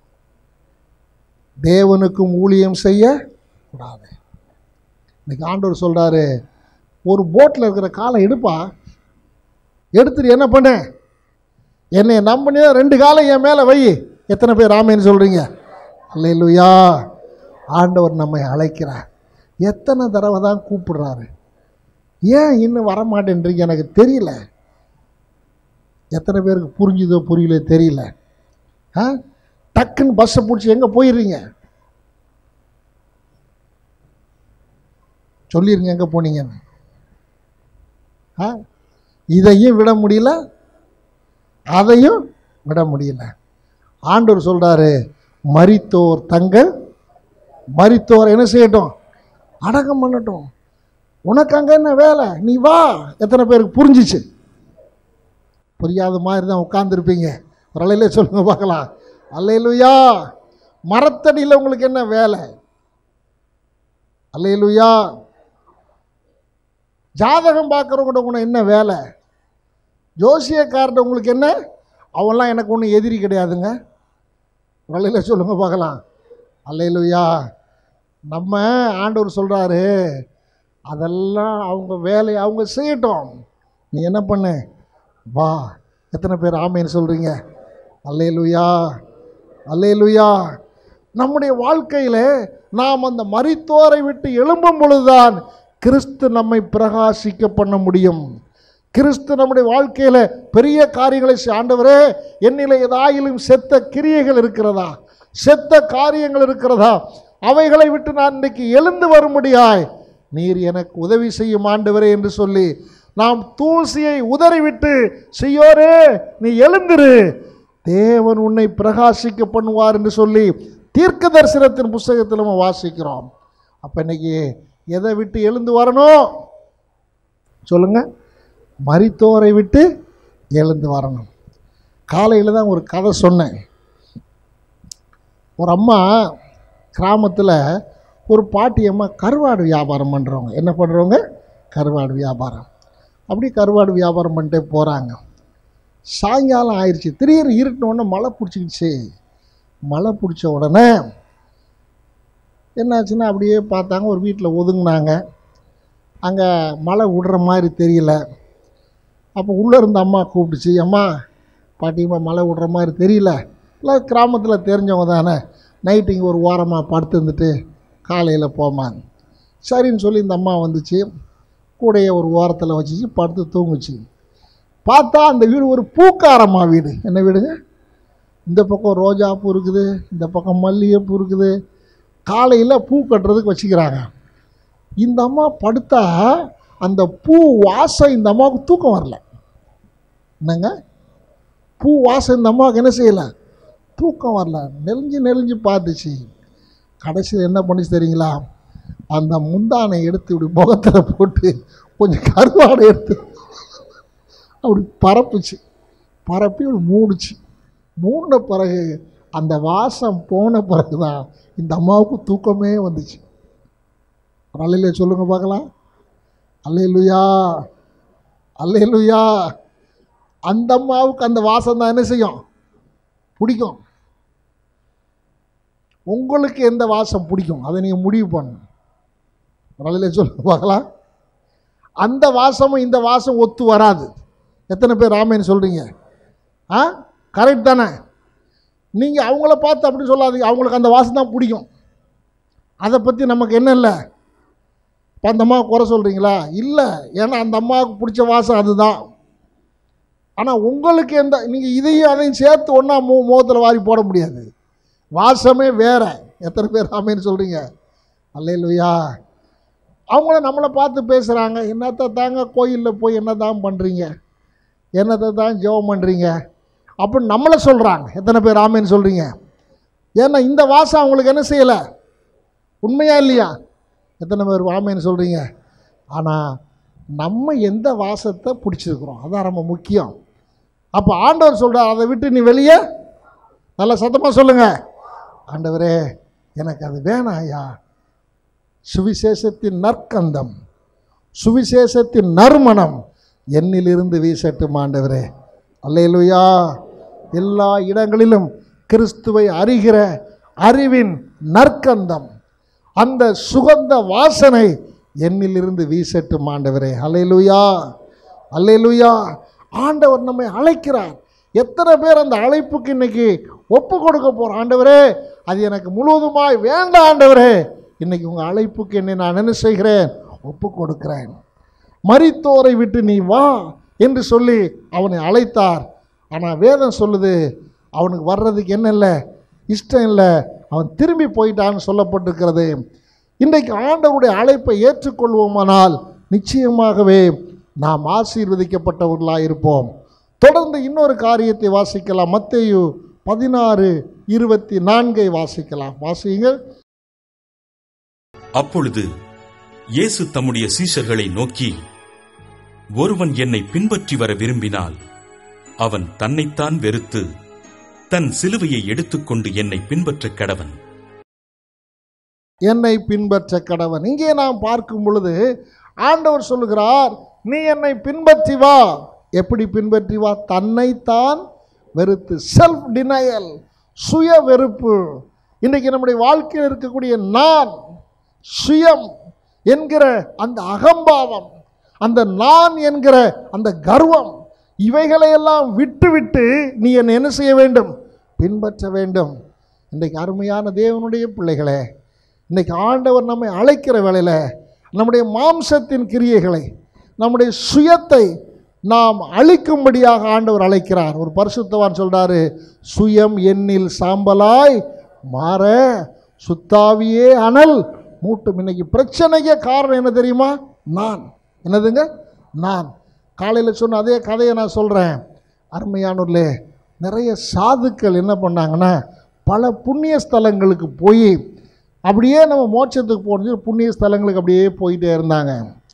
S1: தேவனுக்கும் ஊழியம் செய்ய கூடாது இன்னைக்கு ஆண்டவர் சொல்றாரு ஒரு போட்டில் இருக்கிற காலை எடுப்பா எடுத்துட்டு என்ன பண்ண என்னை நம்பினியா ரெண்டு காலம் என் மேலே வை எத்தனை பேர் ராமேன்னு சொல்கிறீங்க அல்லேலூயா ஆண்டவர் நம்மை அழைக்கிறார் எத்தனை தடவை தான் கூப்பிடுறாரு ஏன் இன்னும் வரமாட்டேன்றீங்க எனக்கு தெரியல எத்தனை பேருக்கு புரிஞ்சுதோ புரியல தெரியல ஆ டக்குன்னு பஸ்ஸை பிடிச்சி எங்கே போயிடுறீங்க சொல்லிருங்க எங்கே போனீங்கன்னு ஆ இதையும் விட முடியல அதையும் விட முடியல ஆண்டவர் சொல்றாரு மரித்தோர் தங்கள் மரித்தோர் என்ன செய்யட்டும் அடக்கம் பண்ணட்டும் உனக்கு அங்கே என்ன வேலை நீ வா எத்தனை பேருக்கு புரிஞ்சிச்சு புரியாத மாதிரி தான் உட்காந்துருப்பீங்க ஒரு அலையில சொல்லுங்க பார்க்கலாம் அல்லையிலுயா மரத்தடியில் உங்களுக்கு என்ன வேலை அல்லையிலுயா ஜாதகம் பார்க்குறவங்க கூட என்ன வேலை ஜோசியக்கார்ட்ட உங்களுக்கு என்ன அவன்லாம் எனக்கு ஒன்றும் எதிரி கிடையாதுங்க வழியில் சொல்லுங்க பார்க்கலாம் அல்லையிலுயா நம்ம ஆண்டவர் சொல்கிறாரு அதெல்லாம் அவங்க வேலையை அவங்க செய்யட்டும் நீ என்ன பண்ணு வா எத்தனை பேர் ஆமேன்னு சொல்கிறீங்க அல்லேலுயா அல்லேலுயா நம்முடைய வாழ்க்கையில் நாம் அந்த மரித்தோரை விட்டு எழும்பும் பொழுதுதான் கிறிஸ்து நம்மை பிரகாசிக்க பண்ண முடியும் கிறிஸ்து நம்முடைய வாழ்க்கையில் பெரிய காரியங்களை செய்- ஆண்டவரே என்னில் ஏதாயிலும் செத்த கிரியைகள் இருக்கிறதா செத்த காரியங்கள் இருக்கிறதா அவைகளை விட்டு நான் இன்றைக்கு எழுந்து வரும்படியாய் நீர் எனக்கு உதவி செய்யும் ஆண்டவரே என்று சொல்லி நாம் தூசியை உதறிவிட்டு செய்யோரே நீ எழுந்திரு தேவன் உன்னை பிரகாசிக்க பண்ணுவார் என்று சொல்லி தீர்க்க தரிசனத்தின் புஸ்தகத்தில் நம்ம வாசிக்கிறோம் அப்போ இன்னைக்கு எதை விட்டு எழுந்து வரணும் சொல்லுங்க மரித்தோரை விட்டு எழுந்து வரணும் காலையில் தான் ஒரு கதை சொன்னேன் ஒரு அம்மா கிராமத்தில் ஒரு பாட்டி அம்மா கருவாடு வியாபாரம் பண்ணுறவங்க என்ன பண்ணுறவங்க கருவாடு வியாபாரம் அப்படி கருவாடு வியாபாரம் பண்ணிட்டே போகிறாங்க சாயங்காலம் ஆயிடுச்சு திடீர்னு இருட்டின உடனே மழை பிடிச்சிக்கிச்சு மழை பிடிச்ச உடனே என்னாச்சுன்னா அப்படியே பார்த்தாங்க ஒரு வீட்டில் ஒதுங்கினாங்க அங்கே மழை விடுற மாதிரி தெரியல அப்போ உள்ளே இருந்த அம்மா கூப்பிட்டுச்சு அம்மா பாட்டியம்மா மழை விடுற மாதிரி தெரியல இல்லை கிராமத்தில் தெரிஞ்சவங்க தானே நைட்டு இங்கே ஒரு ஓரமாக படுத்துருந்துட்டு காலையில் போமாங்க சரின்னு சொல்லி இந்த அம்மா வந்துச்சு கூடைய ஒரு ஓரத்தில் வச்சுச்சு படுத்து தூங்குச்சு பார்த்தா அந்த வீடு ஒரு பூக்காரம்மா வீடு என்ன வீடுங்க இந்த பக்கம் ரோஜா பூ இருக்குது இந்த பக்கம் மல்லிகைப்பூ இருக்குது காலையில் பூ கட்டுறதுக்கு வச்சுக்கிறாங்க இந்த அம்மா படுத்தா அந்த பூ வாசம் இந்த அம்மாவுக்கு தூக்கம் வரல என்னங்க பூ வாசம் இந்த அம்மாவுக்கு என்ன செய்யலை தூக்கம் வரல நெளிஞ்சு நெளிஞ்சு பார்த்துச்சு கடைசியில் என்ன பண்ணிச்சு தெரியுங்களா அந்த முந்தானை எடுத்து இப்படி முகத்தில் போட்டு கொஞ்சம் கருவாடை எடுத்து அப்படி பரப்புச்சு பரப்பி அப்படி மூடுச்சு மூடின பிறகு அந்த வாசம் போன பிறகு தான் இந்த அம்மாவுக்கு தூக்கமே வந்துச்சு அல்லையில சொல்லுங்க பார்க்கலாம் அல்லையிலுயா அல்லையிலுயா அந்த அம்மாவுக்கு அந்த வாசம் தான் என்ன செய்யும் பிடிக்கும் உங்களுக்கு எந்த வாசம் பிடிக்கும் அதை நீங்கள் முடிவு பண்ணணும் அல்லையில சொல்லுங்க பார்க்கலாம் அந்த வாசமும் இந்த வாசம் ஒத்து வராது எத்தனை பேர் ராமேன்னு சொல்கிறீங்க ஆ கரெக்ட் தானே நீங்கள் அவங்கள பார்த்து அப்படி சொல்லாதீங்க அவங்களுக்கு அந்த வாசம் தான் பிடிக்கும் அதை பற்றி நமக்கு என்ன இல்லை இப்போ அந்த அம்மாவை குறை சொல்கிறீங்களா இல்லை ஏன்னா அந்த அம்மாவுக்கு பிடிச்ச வாசம் அதுதான் ஆனால் உங்களுக்கு எந்த நீங்கள் இதையும் அதையும் சேர்த்து ஒன்றா மூ முகத்தில் வாரி போட முடியாது வாசமே வேற எத்தனை பேர் ராமேன்னு சொல்கிறீங்க அல்லையா அவங்கள நம்மளை பார்த்து பேசுகிறாங்க என்னத்தை தாங்க கோயிலில் போய் என்ன தான் பண்ணுறீங்க என்னத்தை தான் ஜெபம் பண்ணுறீங்க அப்படின்னு நம்மளை சொல்கிறாங்க எத்தனை பேர் ஆமேன்னு சொல்கிறீங்க ஏன்னா இந்த வாசம் அவங்களுக்கு என்ன செய்யலை உண்மையா இல்லையா எத்தனை பேர் ஆமேன்னு சொல்கிறீங்க ஆனால் நம்ம எந்த வாசத்தை பிடிச்சிருக்கிறோம் அதான் ரொம்ப முக்கியம் அப்போ ஆண்டவர் சொல்கிறார் அதை விட்டு நீ வெளியே நல்ல சத்தமாக சொல்லுங்கள் ஆண்டவரே எனக்கு அது வேணாம் ஐயா சுவிசேஷத்தின் நற்கந்தம் சுவிசேஷத்தின் நறுமணம் என்னிலிருந்து வீசட்டும் ஆண்டவரே அல்லேலுயா எல்லா இடங்களிலும் கிறிஸ்துவை அறிகிற அறிவின் நற்கந்தம் அந்த சுகந்த வாசனை என்னிலிருந்து வீசட்டும் ஆண்டவரே அல்லேலுயா அல்லேலுயா ஆண்டவர் நம்மை அழைக்கிறார் எத்தனை பேர் அந்த அழைப்புக்கு இன்னைக்கு ஒப்பு கொடுக்க போகிறோம் ஆண்டவரே அது எனக்கு முழுவதுமாய் வேண்டாம் ஆண்டவரே இன்னைக்கு உங்கள் அழைப்புக்கு என்னை நான் என்ன செய்கிறேன் ஒப்பு கொடுக்கிறேன் மரித்தோரை விட்டு நீ வா என்று சொல்லி அவனை அழைத்தார் ஆனால் வேதம் சொல்லுது அவனுக்கு வர்றதுக்கு என்ன இல்லை இஷ்டம் இல்லை அவன் திரும்பி போயிட்டான்னு சொல்லப்பட்டிருக்கிறது இன்றைக்கு ஆண்டவருடைய அழைப்பை ஏற்றுக்கொள்வோமானால் நிச்சயமாகவே நாம் ஆசீர்வதிக்கப்பட்டவர்களாக இருப்போம் தொடர்ந்து இன்னொரு காரியத்தை வாசிக்கலாம் மத்தேயு பதினாறு இருபத்தி நான்கை வாசிக்கலாம் வாசியுங்கள்
S3: அப்பொழுது இயேசு தம்முடைய சீஷர்களை நோக்கி ஒருவன் என்னை பின்பற்றி வர விரும்பினால் அவன் தன்னைத்தான் வெறுத்து தன் சிலுவையை எடுத்துக்கொண்டு என்னை பின்பற்றக் கடவன்
S1: என்னை பின்பற்ற கடவன் இங்கே நாம் பார்க்கும் பொழுது ஆண்டவர் சொல்லுகிறார் நீ என்னை பின்பற்றி வா எப்படி பின்பற்றி வா தன்னைத்தான் வெறுத்து செல்ஃப் டினையல் சுய வெறுப்பு இன்றைக்கு நம்முடைய வாழ்க்கையில் இருக்கக்கூடிய நான் சுயம் என்கிற அந்த அகம்பாவம் அந்த நான் என்கிற அந்த கர்வம் இவைகளையெல்லாம் விட்டுவிட்டு நீ என்னை என்ன செய்ய வேண்டும் பின்பற்ற வேண்டும் இன்றைக்கு அருமையான தேவனுடைய பிள்ளைகளே இன்றைக்கு ஆண்டவர் நம்மை அழைக்கிற வேளையில் நம்முடைய மாம்சத்தின் கிரியைகளை நம்முடைய சுயத்தை நாம் அழிக்கும்படியாக ஆண்டவர் அழைக்கிறார் ஒரு பரிசுத்தவான் சொல்றாரு சுயம் எண்ணில் சாம்பலாய் மாற சுத்தாவியே அனல் மூட்டும் இன்னைக்கு பிரச்சனைக்கே காரணம் என்ன தெரியுமா நான் என்னதுங்க நான் காலையில் சொன்ன அதே கதையை நான் சொல்கிறேன் அருமையானூர்லே நிறைய சாதுக்கள் என்ன பண்ணாங்கன்னா பல புண்ணிய ஸ்தலங்களுக்கு போய் அப்படியே நம்ம மோட்சத்துக்கு போனது புண்ணிய ஸ்தலங்களுக்கு அப்படியே போயிட்டே இருந்தாங்க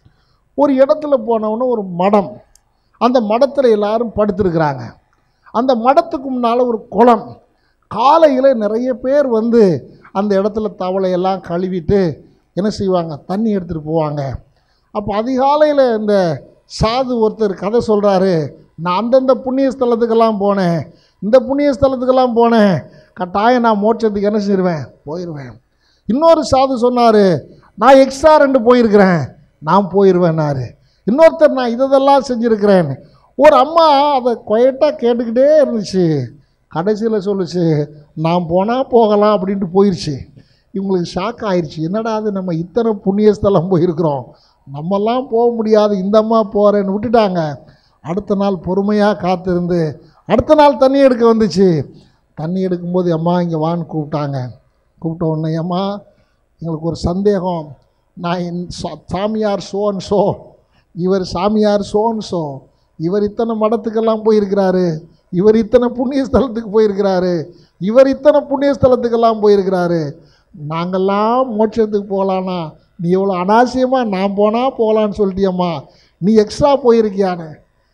S1: ஒரு இடத்துல போனவொன்னே ஒரு மடம் அந்த மடத்தில் எல்லாரும் படுத்திருக்கிறாங்க அந்த மடத்துக்கு முன்னால் ஒரு குளம் காலையில் நிறைய பேர் வந்து அந்த இடத்துல தவளையெல்லாம் கழுவிட்டு என்ன செய்வாங்க தண்ணி எடுத்துகிட்டு போவாங்க அப்போ அதிகாலையில் இந்த சாது ஒருத்தர் கதை சொல்கிறாரு நான் அந்தந்த புண்ணிய ஸ்தலத்துக்கெல்லாம் போனேன் இந்த புண்ணிய ஸ்தலத்துக்கெல்லாம் போனேன் கட்டாயம் நான் மோட்சத்துக்கு என்ன செய்வேன் போயிடுவேன் இன்னொரு சாது சொன்னார் நான் எக்ஸ்ட்ரா ரெண்டு போயிருக்கிறேன் நான் போயிடுவேன்னாரு இன்னொருத்தர் நான் இதெல்லாம் செஞ்சுருக்கிறேன் ஒரு அம்மா அதை கொயட்டாக கேட்டுக்கிட்டே இருந்துச்சு கடைசியில் சொல்லுச்சு நான் போனால் போகலாம் அப்படின்ட்டு போயிடுச்சு இவங்களுக்கு ஷாக் ஆயிடுச்சு என்னடா அது நம்ம இத்தனை புண்ணிய ஸ்தலம் போயிருக்கிறோம் நம்மெல்லாம் போக முடியாது இந்த அம்மா போகிறேன்னு விட்டுட்டாங்க அடுத்த நாள் பொறுமையாக காத்திருந்து அடுத்த நாள் தண்ணி எடுக்க வந்துச்சு தண்ணி எடுக்கும்போது அம்மா இங்கே வான்னு கூப்பிட்டாங்க கூப்பிட்ட உடனே அம்மா எங்களுக்கு ஒரு சந்தேகம் நான் என் சா- சாமியார் சோன் சோ இவர் சாமியார் சோன் சோ இவர் இத்தனை மடத்துக்கெல்லாம் போயிருக்கிறாரு இவர் இத்தனை புண்ணிய ஸ்தலத்துக்கு போயிருக்கிறாரு இவர் இத்தனை புண்ணிய ஸ்தலத்துக்கெல்லாம் போயிருக்கிறாரு நாங்கள்லாம் மோட்சத்துக்கு போகலான்னா நீ எவ்வளோ அனாவசியமாக நான் போனால் போகலான்னு சொல்லிட்டியம்மா நீ எக்ஸ்ட்ரா போயிருக்கியானே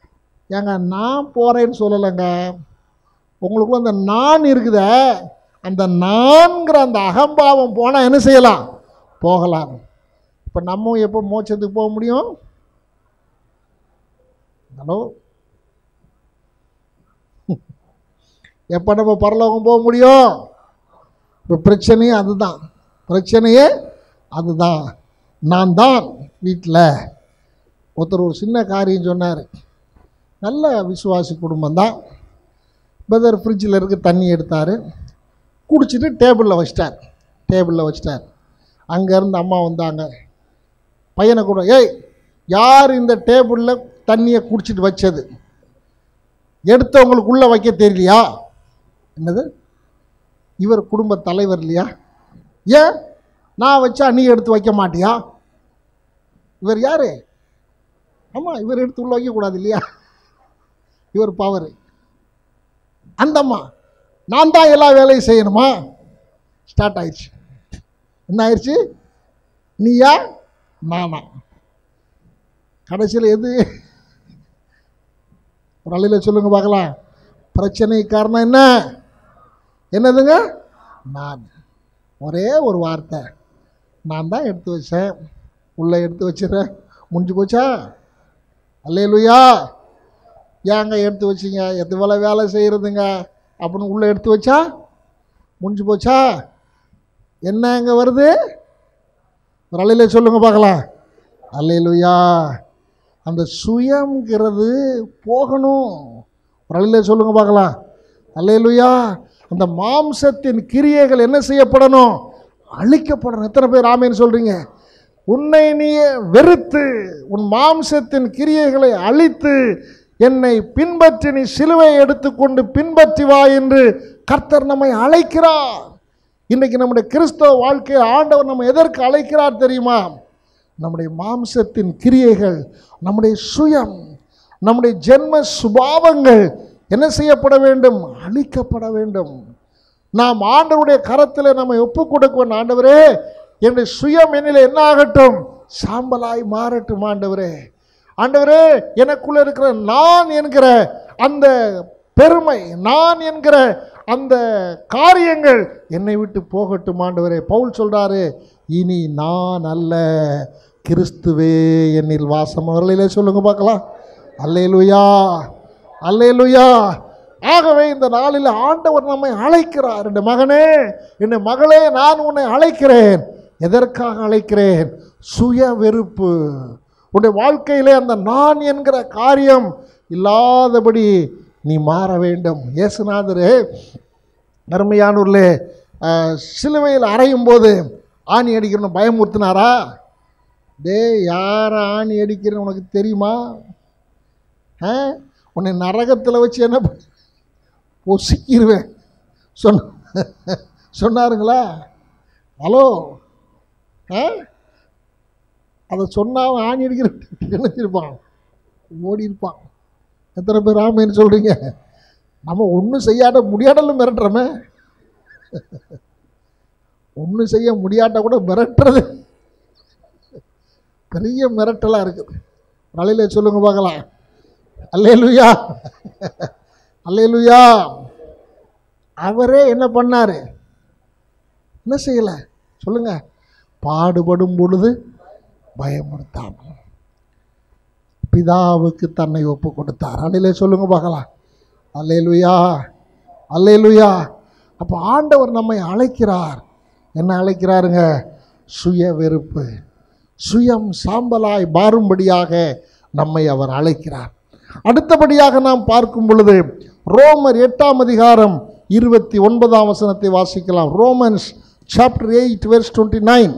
S1: ஏங்க நான் போகிறேன்னு சொல்லலைங்க உங்களுக்குள்ள அந்த நான் இருக்குதே அந்த நான்கிற அந்த அகம்பாவம் போனால் என்ன செய்யலாம் போகலாம் இப்போ நம்ம எப்போ மோட்சத்துக்கு போக முடியும் ஹலோ எப்போ நம்ம பரலோகம் போக முடியும் இப்போ பிரச்சனையே அதுதான் பிரச்சனையே அதுதான் நான் தான் வீட்டில் ஒருத்தர் ஒரு சின்ன காரியம் சொன்னார் நல்ல விசுவாசி குடும்பம் தான் பிரதர் ஃப்ரிட்ஜில் இருக்க தண்ணி எடுத்தார் குடிச்சிட்டு டேபிளில் வச்சிட்டார் டேபிளில் வச்சிட்டார் அங்கேருந்து அம்மா வந்தாங்க பையனை கூட ஏய் யார் இந்த டேபிளில் தண்ணியை குடிச்சிட்டு வச்சது எடுத்தவங்களுக்கு உள்ளே வைக்க தெரியலையா என்னது இவர் குடும்ப தலைவர் இல்லையா ஏன் நான் வச்சா நீ எடுத்து வைக்க மாட்டியா இவர் யாரு ஆமாம் இவர் எடுத்து உள்ள வைக்கக்கூடாது இல்லையா இவர் பவர் அந்த அம்மா நான் தான் எல்லா வேலையும் செய்யணுமா ஸ்டார்ட் ஆயிடுச்சு என்ன ஆயிடுச்சு நீயா நானா கடைசியில் எது ஒரு அலையில் சொல்லுங்க பார்க்கலாம் பிரச்சனை காரணம் என்ன என்னதுங்க நான் ஒரே ஒரு வார்த்தை நான் தான் எடுத்து வச்சேன் உள்ளே எடுத்து வச்சிடறேன் முடிஞ்சு போச்சா அல்லேலுயா ஏங்க எடுத்து வச்சிங்க எவ்வளோ வேலை செய்கிறதுங்க அப்படின்னு உள்ளே எடுத்து வச்சா முடிஞ்சு போச்சா என்ன இங்கே வருது ஒரு அலையில சொல்லுங்க பார்க்கலாம் அல்லேலுயா அந்த சுயம்ங்கிறது போகணும் ஒரு அலையில சொல்லுங்க பார்க்கலாம் அல்லேலுயா அந்த மாம்சத்தின் கிரியைகள் என்ன செய்யப்படணும் அழிக்கப்படணும் எத்தனை பேர் ஆமேன்னு சொல்றீங்க உன்னை நீ வெறுத்து உன் மாம்சத்தின் கிரியைகளை அழித்து என்னை பின்பற்றி நீ சிலுவை எடுத்துக்கொண்டு பின்பற்றி வா என்று கர்த்தர் நம்மை அழைக்கிறார் இன்னைக்கு நம்முடைய கிறிஸ்தவ வாழ்க்கையை ஆண்டவர் நம்ம எதற்கு அழைக்கிறார் தெரியுமா நம்முடைய மாம்சத்தின் கிரியைகள் நம்முடைய சுயம் நம்முடைய ஜென்ம சுபாவங்கள் என்ன செய்யப்பட வேண்டும் அழிக்கப்பட வேண்டும் நாம் ஆண்டவருடைய கரத்தில் நம்ம ஒப்பு கொடுக்கணும் ஆண்டவரே என்னுடைய சுயம் என்னில் என்ன ஆகட்டும் சாம்பலாய் மாறட்டும் ஆண்டவரே ஆண்டவரே எனக்குள்ள இருக்கிற நான் என்கிற அந்த பெருமை நான் என்கிற அந்த காரியங்கள் என்னை விட்டு போகட்டும் ஆண்டவரே பவுல் சொல்றாரு இனி நான் அல்ல கிறிஸ்துவே என்னில் வாசம் அவர்களிலே சொல்லுங்க பார்க்கலாம் அல்லேலுயா அல்லேலுயா ஆகவே இந்த நாளில் ஆண்டவர் நம்மை அழைக்கிறார் என் மகனே என் மகளே நான் உன்னை அழைக்கிறேன் எதற்காக அழைக்கிறேன் சுய வெறுப்பு உன்னுடைய வாழ்க்கையிலே அந்த நான் என்கிற காரியம் இல்லாதபடி நீ மாற வேண்டும் இயேசுநாதரே அருமையானூர்லே அஹ், சிலுவையில் அறையும் போது ஆணி அடிக்கணும்னு பயமுறுத்தினாரா டேய் யார் ஆணி அடிக்கிறேன்னு உனக்கு தெரியுமா ஆ உன்னை நரகத்தில் வச்சு என்ன பண்ண- பொசுக்கிடுவேன் சொன்ன சொன்னாருங்களா ஹலோ ஆ அதை சொன்னா அவன் ஆணி அடிக்கிற நினைச்சிருப்பான் ஓடி இருப்பான் எத்தனை பேர் ஆமைன்னு சொல்கிறீங்க நம்ம ஒன்றும் செய்யாத முடியாடலும் மிரட்டுறோமே ஒன்றும் செய்ய முடியாட்ட கூட மிரட்டுறது பெரிய மிரட்டலாக இருக்குது நாளையில சொல்லுங்க பார்க்கலாம் அல்லேலுயா அல்லேலுயா அவரே என்ன பண்ணாரு என்ன செய்யலை சொல்லுங்க பாடுபடும் பொழுது பயமுறுத்தாமல் பிதாவுக்கு தன்னை ஒப்பு கொடுத்தார் அல்லையிலே சொல்லுங்க பார்க்கலாம் அல்லேலுயா அல்லேலுயா அப்போ ஆண்டவர் நம்மை அழைக்கிறார் என்ன அழைக்கிறாருங்க சுய வெறுப்பு சுயம் சாம்பலாய் மாறும்படியாக நம்மை அவர் அழைக்கிறார் அடுத்தபடியாக நாம் பார்க்கும் பொழுது ரோமர் எட்டாம் அதிகாரம் இருபத்தி ஒன்பதாம் வசனத்தை வாசிக்கலாம் Romans chapter eight verse twenty nine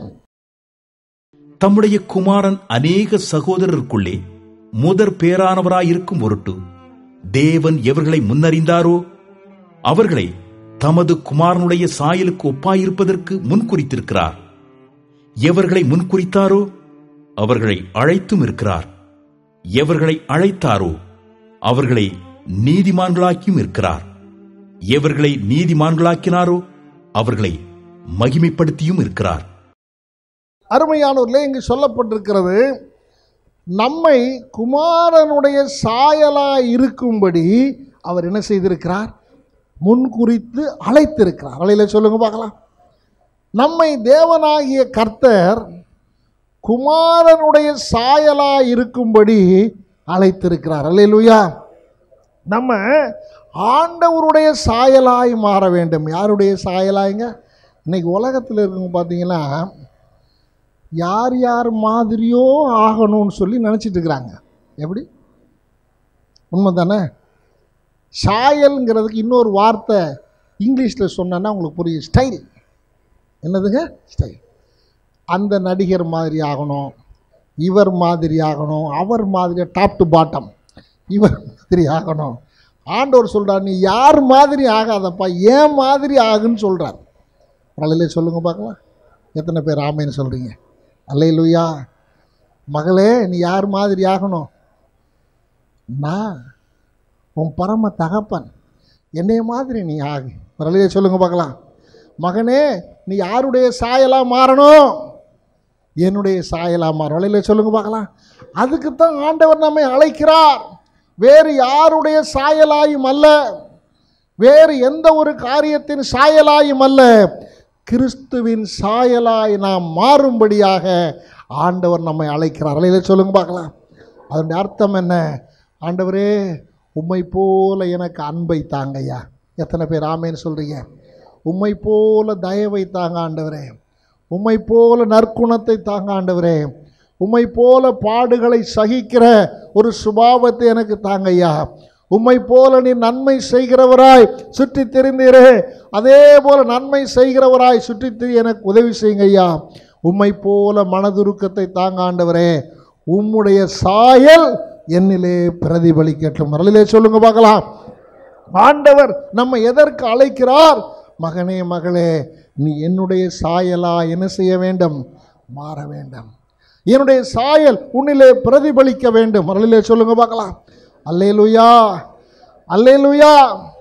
S5: தம்முடைய குமாரன் அநேக சகோதரருக்குள்ளே முதற் பேரானவராயிருக்கும் பொருட்டு தேவன் எவர்களை முன்னறிந்தாரோ அவர்களை தமது குமாரனுடைய சாயலுக்கு ஒப்பாயிருப்பதற்கு முன்குறித்திருக்கிறார் எவர்களை முன்குறித்தாரோ அவர்களை அழைத்தும் இருக்கிறார் எவர்களை அழைத்தாரோ அவர்களை நீதிமான்களாக்கியும் இருக்கிறார் எவர்களை நீதிமான்களாக்கினாரோ அவர்களை மகிமைப்படுத்தியும் இருக்கிறார்
S1: அருமையானவர்களே இங்கு சொல்லப்பட்டிருக்கிறது நம்மை குமாரனுடைய சாயலாய் இருக்கும்படி அவர் என்ன செய்திருக்கிறார் முன்குறித்து அழைத்திருக்கிறார் அலையில சொல்லுங்க பார்க்கலாம் நம்மை தேவனாகிய கர்த்தர் குமாரனுடைய சாயலாய் இருக்கும்படி அழைத்திருக்கிறார் அல்லேலூயா நம்ம ஆண்டவருடைய சாயலாய் மாற வேண்டும் யாருடைய சாயலாய்ங்க இன்னைக்கு உலகத்தில் இருக்கவங்க பார்த்தீங்கன்னா யார் யார் மாதிரியோ ஆகணும்னு சொல்லி நினச்சிட்டு இருக்கிறாங்க எப்படி உண்மை தானே சாயல்ங்கிறதுக்கு இன்னொரு வார்த்தை இங்கிலீஷில் சொன்னேன்னா உங்களுக்கு புரியும் ஸ்டைல் என்னதுங்க ஸ்டைல் அந்த நடிகர் மாதிரி ஆகணும் இவர் மாதிரி ஆகணும் அவர் மாதிரி டாப் டு பாட்டம் இவர் மாதிரி ஆகணும் ஆண்டவர் சொல்கிறார் நீ யார் மாதிரி ஆகாதப்பா ஏன் மாதிரி ஆகுன்னு சொல்கிறார் அல்லையிலே சொல்லுங்க பார்க்கலாம் எத்தனை பேர் ஆமைன்னு சொல்கிறீங்க அல்லையிலுயா மகளே நீ யார் மாதிரி ஆகணும் நான் உன் பரம தகப்பன் என்னைய மாதிரி நீ ஆகு வரலையே சொல்லுங்க பார்க்கலாம் மகனே நீ யாருடைய சாயலாக மாறணும் என்னுடைய சாயலாக மாறும் வழியில சொல்லுங்க பார்க்கலாம் அதுக்கு தான் ஆண்டவர் நம்மை அழைக்கிறார் வேறு யாருடைய சாயலாயும் அல்ல வேறு எந்த ஒரு காரியத்தின் சாயலாயும் அல்ல கிறிஸ்துவின் சாயலாய் நாம் மாறும்படியாக ஆண்டவர் நம்மை அழைக்கிறார் அலையில சொல்லுங்க பார்க்கலாம் அதனுடைய அர்த்தம் என்ன ஆண்டவரே உம்மை போல எனக்கு அன்பை தாங்கய்யா எத்தனை பேர் ஆமேன்னு சொல்கிறீங்க உம்மை போல தயவை தாங்க ஆண்டவரே உம்மை போல நற்குணத்தை தாங்க ஆண்டவரே உம்மை போல பாடுகளை சகிக்கிற ஒரு சுபாவத்தை எனக்கு தாங்கய்யா உம்மை போல நீ நன்மை செய்கிறவராய் சுற்றி திரிந்தீரே அதே போல நன்மை செய்கிறவராய் சுற்றி திரி எனக்கு உதவி செய்யுங்க ஐயா உம்மை போல மனதுருக்கத்தை தாங்க ஆண்டவரே உம்முடைய சாயல் என்னிலே பிரதிபலிக்கட்டும் மரலிலே சொல்லுங்க பார்க்கலாம் ஆண்டவர் நம்ம எதற்கு அழைக்கிறார் மகனே மகளே நீ என்னுடைய சாயலா என்ன செய்ய வேண்டும் மாற வேண்டும் என்னுடைய சாயல் உன்னிலே பிரதிபலிக்க வேண்டும் மரலிலே சொல்லுங்க பார்க்கலாம் அல்லேலுயா அல்லேலுயா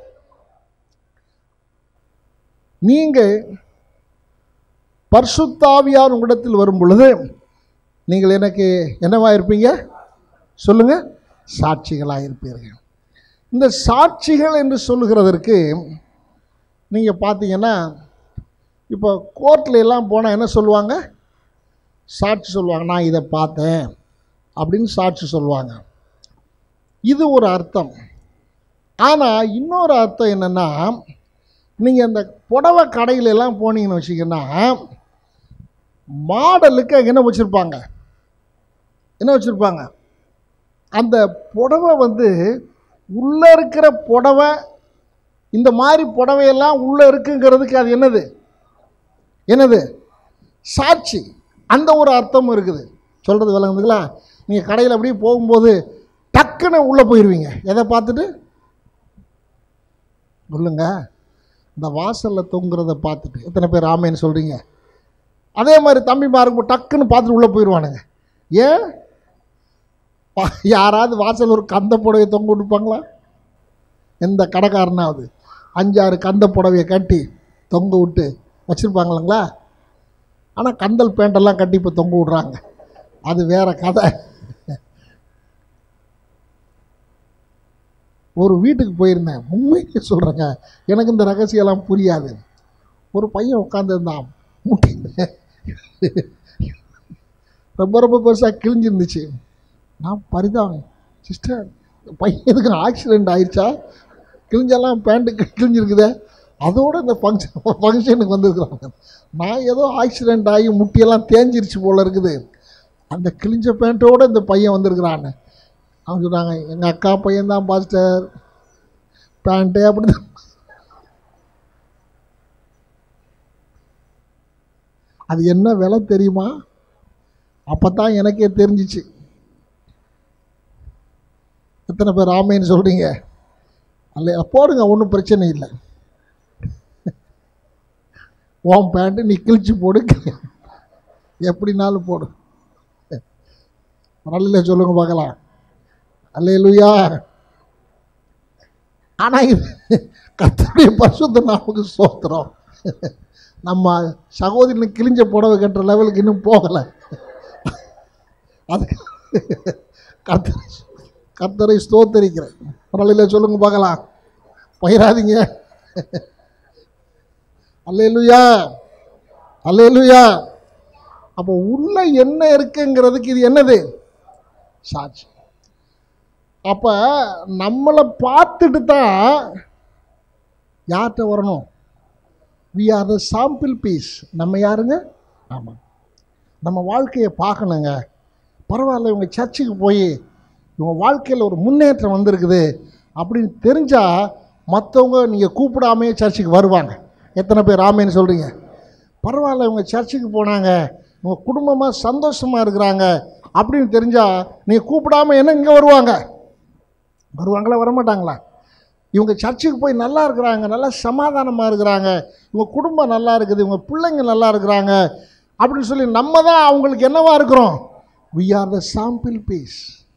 S1: நீங்கள் பர்சுத்தாவியார் உங்களிடத்தில் வரும் பொழுது நீங்கள் எனக்கு என்னவா இருப்பீங்க சொல்லுங்க சாட்சிகளாக இருப்பீர்கள் இந்த சாட்சிகள் என்று சொல்லுகிறதற்கு நீங்கள் பார்த்தீங்கன்னா இப்போ கோர்ட்டில் எல்லாம் போனால் என்ன சொல்லுவாங்க சாட்சி சொல்லுவாங்க நான் இதை பார்த்தேன் அப்படின்னு சாட்சி சொல்லுவாங்க இது ஒரு அர்த்தம் ஆனால் இன்னொரு அர்த்தம் என்னென்னா நீங்கள் இந்த புடவை கடையில எல்லாம் போனீங்கன்னு வச்சிங்கன்னா மாடலுக்கு அங்கே என்ன வச்சுருப்பாங்க என்ன வச்சுருப்பாங்க அந்த புடவை வந்து உள்ளே இருக்கிற புடவை இந்த மாதிரி புடவையெல்லாம் உள்ளே இருக்குங்கிறதுக்கு அது என்னது என்னது சாட்சி அந்த ஒரு அர்த்தமும் இருக்குது சொல்கிறது விளங்குதுங்களா நீங்கள் கடையில் அப்படியே போகும்போது டக்குன்னு உள்ளே போயிடுவீங்க எதை பார்த்துட்டு சொல்லுங்க இந்த வாசலில் தொங்குறத பார்த்துட்டு எத்தனை பேர் ஆமேன்னு சொல்கிறீங்க அதே மாதிரி தம்பி மாறும் டக்குன்னு பார்த்துட்டு உள்ளே போயிடுவானுங்க ஏன் பா- யாராவது வாசல் ஒரு கந்த புடவையை தொங்க விட்டுப்பாங்களா எந்த கடைக்காரனாவது அஞ்சாறு கந்த புடவையை கட்டி தொங்க விட்டு வச்சுருப்பாங்களாங்களா ஆனால் கந்தல் பேண்டெல்லாம் கட்டி இப்போ தொங்க விட்றாங்க அது வேற கதை ஒரு வீட்டுக்கு போயிருந்தேன் உண்மைக்கு சொல்கிறேங்க எனக்கு இந்த ரகசியம்லாம் புரியாது ஒரு பையன் உட்காந்துருந்தான் முட்டி ரொம்ப ரொம்ப பெருசாக கிழிஞ்சிருந்துச்சு நான் பரிதாபம் சிஸ்டர் பையனுக்கு ஆக்சிடெண்ட் ஆயிடுச்சா கிழிஞ்செல்லாம் பேண்ட்டு கிழிஞ்சிருக்குதே அதோட இந்த ஃபங்க்ஷன் ஃபங்க்ஷனுக்கு வந்திருக்கிறாங்க நான் ஏதோ ஆக்சிடெண்ட் ஆகி முட்டியெல்லாம் தேஞ்சிருச்சு போல இருக்குது அந்த கிழிஞ்ச பேண்ட்டோட இந்த பையன் வந்திருக்கிறான்னு அவங்க சொன்னாங்க எங்கள் அக்கா பையன் தான் பாஸ்டர் பேண்ட்டே அப்படி தான் அது என்ன விலை தெரியுமா அப்போ தான் எனக்கே தெரிஞ்சிச்சு எத்தனை பேர் ஆமைன்னு சொல்கிறீங்க அல்ல போடுங்க ஒன்றும் பிரச்சனை இல்லை உன் பேண்ட்டு நீ கிழிச்சு போடு எப்படினாலும் போடு நல்ல சொல்லுங்க பார்க்கலாம் அல்லேலூயா ஆனால் இது கத்தருடைய பரிசுத்த நாமக்கு சோத்திரம் நம்ம சகோதரனுக்கு கிழிஞ்ச புடவை கட்டுற லெவலுக்கு இன்னும் போகலை அதுக்கு கத்தரை கத்தரை ஸ்தோத்தரிக்கிறேன் நல்ல சொல்லுங்க பார்க்கலாம் பயிராதீங்க அல்லேலூயா அல்லேலூயா அப்போ உள்ள என்ன இருக்குங்கிறதுக்கு இது என்னது சாட்சி அப்போ நம்மளை பார்த்துட்டு தான் யார்கிட்ட வரணும் we are the sample piece நம்ம யாருங்க ஆமாம் நம்ம வாழ்க்கையை பார்க்கணுங்க பரவாயில்ல இவங்க சர்ச்சுக்கு போய் இவங்க வாழ்க்கையில் ஒரு முன்னேற்றம் வந்திருக்குது அப்படின்னு தெரிஞ்சால் மற்றவங்க நீங்கள் கூப்பிடாமையே சர்ச்சுக்கு வருவாங்க எத்தனை பேர் ஆமேன்னு சொல்கிறீங்க பரவாயில்ல இவங்க சர்ச்சுக்கு போனாங்க இவங்க குடும்பமாக சந்தோஷமாக இருக்கிறாங்க அப்படின்னு தெரிஞ்சால் நீங்கள் கூப்பிடாம என்ன இங்கே வருவாங்க வருவாங்களா வரமாட்டாங்களா இவங்க சர்ச்சுக்கு போய் நல்லா இருக்கிறாங்க நல்லா சமாதானமாக இருக்கிறாங்க இவங்க குடும்பம் நல்லா இருக்குது இவங்க பிள்ளைங்க நல்லா இருக்கிறாங்க அப்படின்னு சொல்லி நம்ம தான் அவங்களுக்கு என்னவா இருக்கிறோம் we are the sample piece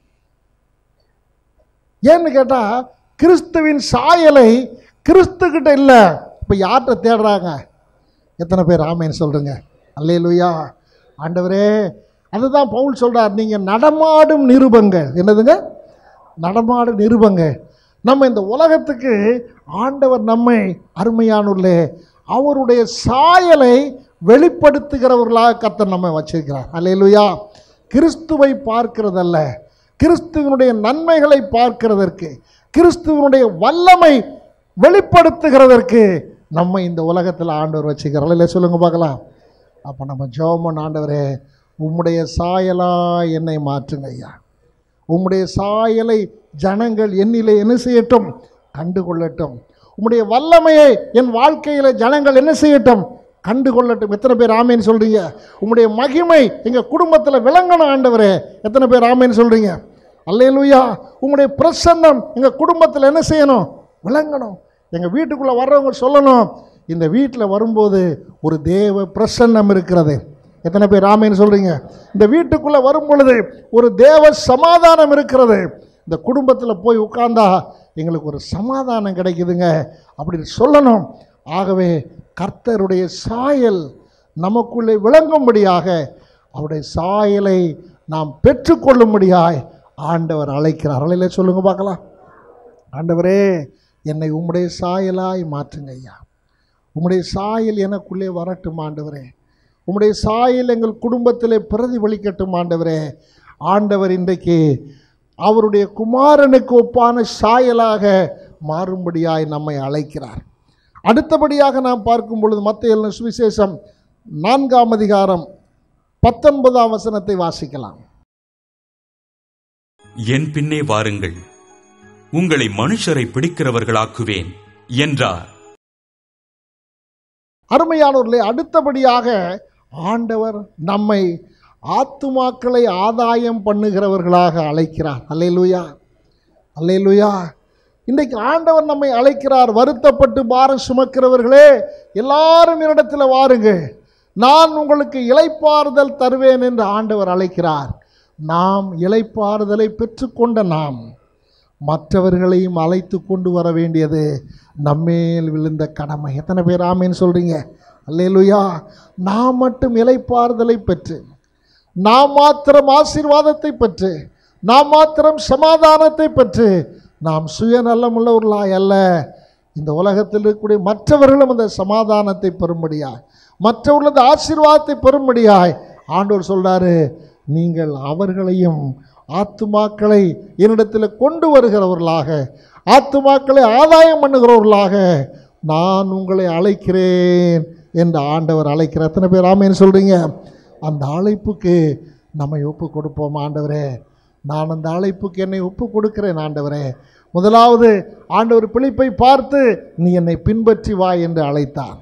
S1: ஏன்னு கேட்டால் கிறிஸ்துவின் சாயலை கிறிஸ்துக்கிட்ட இல்லை இப்போ யார்கிட்ட தேடுறாங்க எத்தனை பேர் ஆமேன்னு சொல்கிறீங்க அல்லேலூயா ஆண்டவரே அதுதான் பவுல் சொல்கிறார் நீங்கள் நடமாடும் நிருபங்கள் என்னதுங்க நடமாடும் நிருபங்கள் நம்ம இந்த உலகத்துக்கு ஆண்டவர் நம்மை அருமையானுள்ளே அவருடைய சாயலை வெளிப்படுத்துகிறவர்களாக கத்தர் நம்மை வச்சிருக்கிறார் அல்லேலூயா கிறிஸ்துவை பார்க்கிறதல்ல கிறிஸ்துவனுடைய நன்மைகளை பார்க்கிறதற்கு கிறிஸ்துவனுடைய வல்லமை வெளிப்படுத்துகிறதற்கு நம்ம இந்த உலகத்தில் ஆண்டவர் வச்சுக்கிறார் இல்லை சொல்லுங்க பார்க்கலாம் அப்போ நம்ம ஜோமன் ஆண்டவரே உம்முடைய சாயலா என்னை மாற்றுங்க ஐயா உம்முடைய சாயலை ஜனங்கள் என்னிலே என்ன செய்யட்டும் கண்டு கொள்ளட்டும் உம்முடைய வல்லமையை என் வாழ்க்கையில் ஜனங்கள் என்ன செய்யட்டும் கண்டு கொள்ளட்டும் எத்தனை பேர் ஆமேன்னு சொல்கிறீங்க உம்முடைய மகிமை எங்கள் குடும்பத்தில் விளங்கணும் ஆண்டவரே எத்தனை பேர் ஆமேன்னு சொல்கிறீங்க அல்லேலூயா உம்முடைய பிரசன்னம் எங்கள் குடும்பத்தில் என்ன செய்யணும் விளங்கணும் எங்கள் வீட்டுக்குள்ளே வர்றவங்க சொல்லணும் இந்த வீட்டில் வரும்போது ஒரு தேவ பிரசன்னம் இருக்கிறது எத்தனை பேர் ஆமேன்னு சொல்கிறீங்க இந்த வீட்டுக்குள்ளே வரும் பொழுது ஒரு தேவ சமாதானம் இருக்கிறது இந்த குடும்பத்தில் போய் உட்கார்ந்தா எங்களுக்கு ஒரு சமாதானம் கிடைக்குதுங்க அப்படின்னு சொல்லணும் ஆகவே கர்த்தருடைய சாயல் நமக்குள்ளே விளங்கும்படியாக அவருடைய சாயலை நாம் பெற்றுக்கொள்ளும்படியாய் ஆண்டவர் அழைக்கிறார் அலையில சொல்லுங்க பார்க்கலாம் ஆண்டவரே என்னை உம்முடைய சாயலாய் மாற்றுங்க ஐயா உம்முடைய சாயல் எனக்குள்ளே வரட்டும் ஆண்டவரே உம்முடைய சாயல் எங்கள் குடும்பத்திலே பிரதிபலிக்கட்டும் ஆண்டவரே ஆண்டவர் இன்றைக்கு அவருடைய குமாரனுக்கு ஒப்பான சாயலாக மாறும்படியாய் நம்மை அழைக்கிறார் அடுத்தபடியாக நாம் பார்க்கும் பொழுது மத்திய சுவிசேஷம் நான்காம் அதிகாரம் பத்தொன்பதாம் வசனத்தை வாசிக்கலாம்
S3: என் பின்னே வாருங்கள் உங்களை மனுஷரை பிடிக்கிறவர்களாக்குவேன் என்றார்
S1: அருமையானவர்களே அடுத்தபடியாக ஆண்டவர் நம்மை ஆத்துமாக்களை ஆதாயம் பண்ணுகிறவர்களாக அழைக்கிறார் அல்லேலூயா அல்லேலூயா இன்றைக்கு ஆண்டவர் நம்மை அழைக்கிறார் வருத்தப்பட்டு பாரம் சுமக்கிறவர்களே எல்லாரும் என்னிடத்தில் வாருங்க நான் உங்களுக்கு இளைப்பாறுதல் தருவேன் என்று ஆண்டவர் அழைக்கிறார் நாம் இளைப்பாறுதலை பெற்றுக்கொண்ட நாம் மற்றவர்களையும் அழைத்து கொண்டு வர வேண்டியது நம்மேல் விழுந்த கடமை எத்தனை பேர் ஆமேன்னு சொல்றீங்க அல்லேலூயா நாம் மட்டும் இலைப்பாறுதலை பெற்று நாம் மாத்திரம் ஆசீர்வாதத்தை பெற்று நாம் மாத்திரம் சமாதானத்தை பெற்று நாம் சுயநலமுள்ளவர்களாய் அல்ல இந்த உலகத்தில் இருக்கக்கூடிய மற்றவர்களும் அந்த சமாதானத்தை பெறும்படியாய் மற்றவர்களது ஆசீர்வாதத்தை பெறும்படியாய் ஆண்டவர் சொல்றாரு நீங்கள் அவர்களையும் ஆத்துமாக்களை என்னிடத்தில் கொண்டு வருகிறவர்களாக ஆத்துமாக்களை ஆதாயம் பண்ணுகிறவர்களாக நான் உங்களை அழைக்கிறேன் என்று ஆண்டவர் அழைக்கிற எத்தனை பேர் ஆமேன்னு சொல்கிறீங்க அந்த அழைப்புக்கு நம்மை ஒப்பு கொடுப்போம் ஆண்டவரே நான் அந்த அழைப்புக்கு என்னை ஒப்பு கொடுக்கிறேன் ஆண்டவரே முதலாவது ஆண்டவர் பிழைப்பை பார்த்து நீ என்னை பின்பற்றி வா என்று அழைத்தார்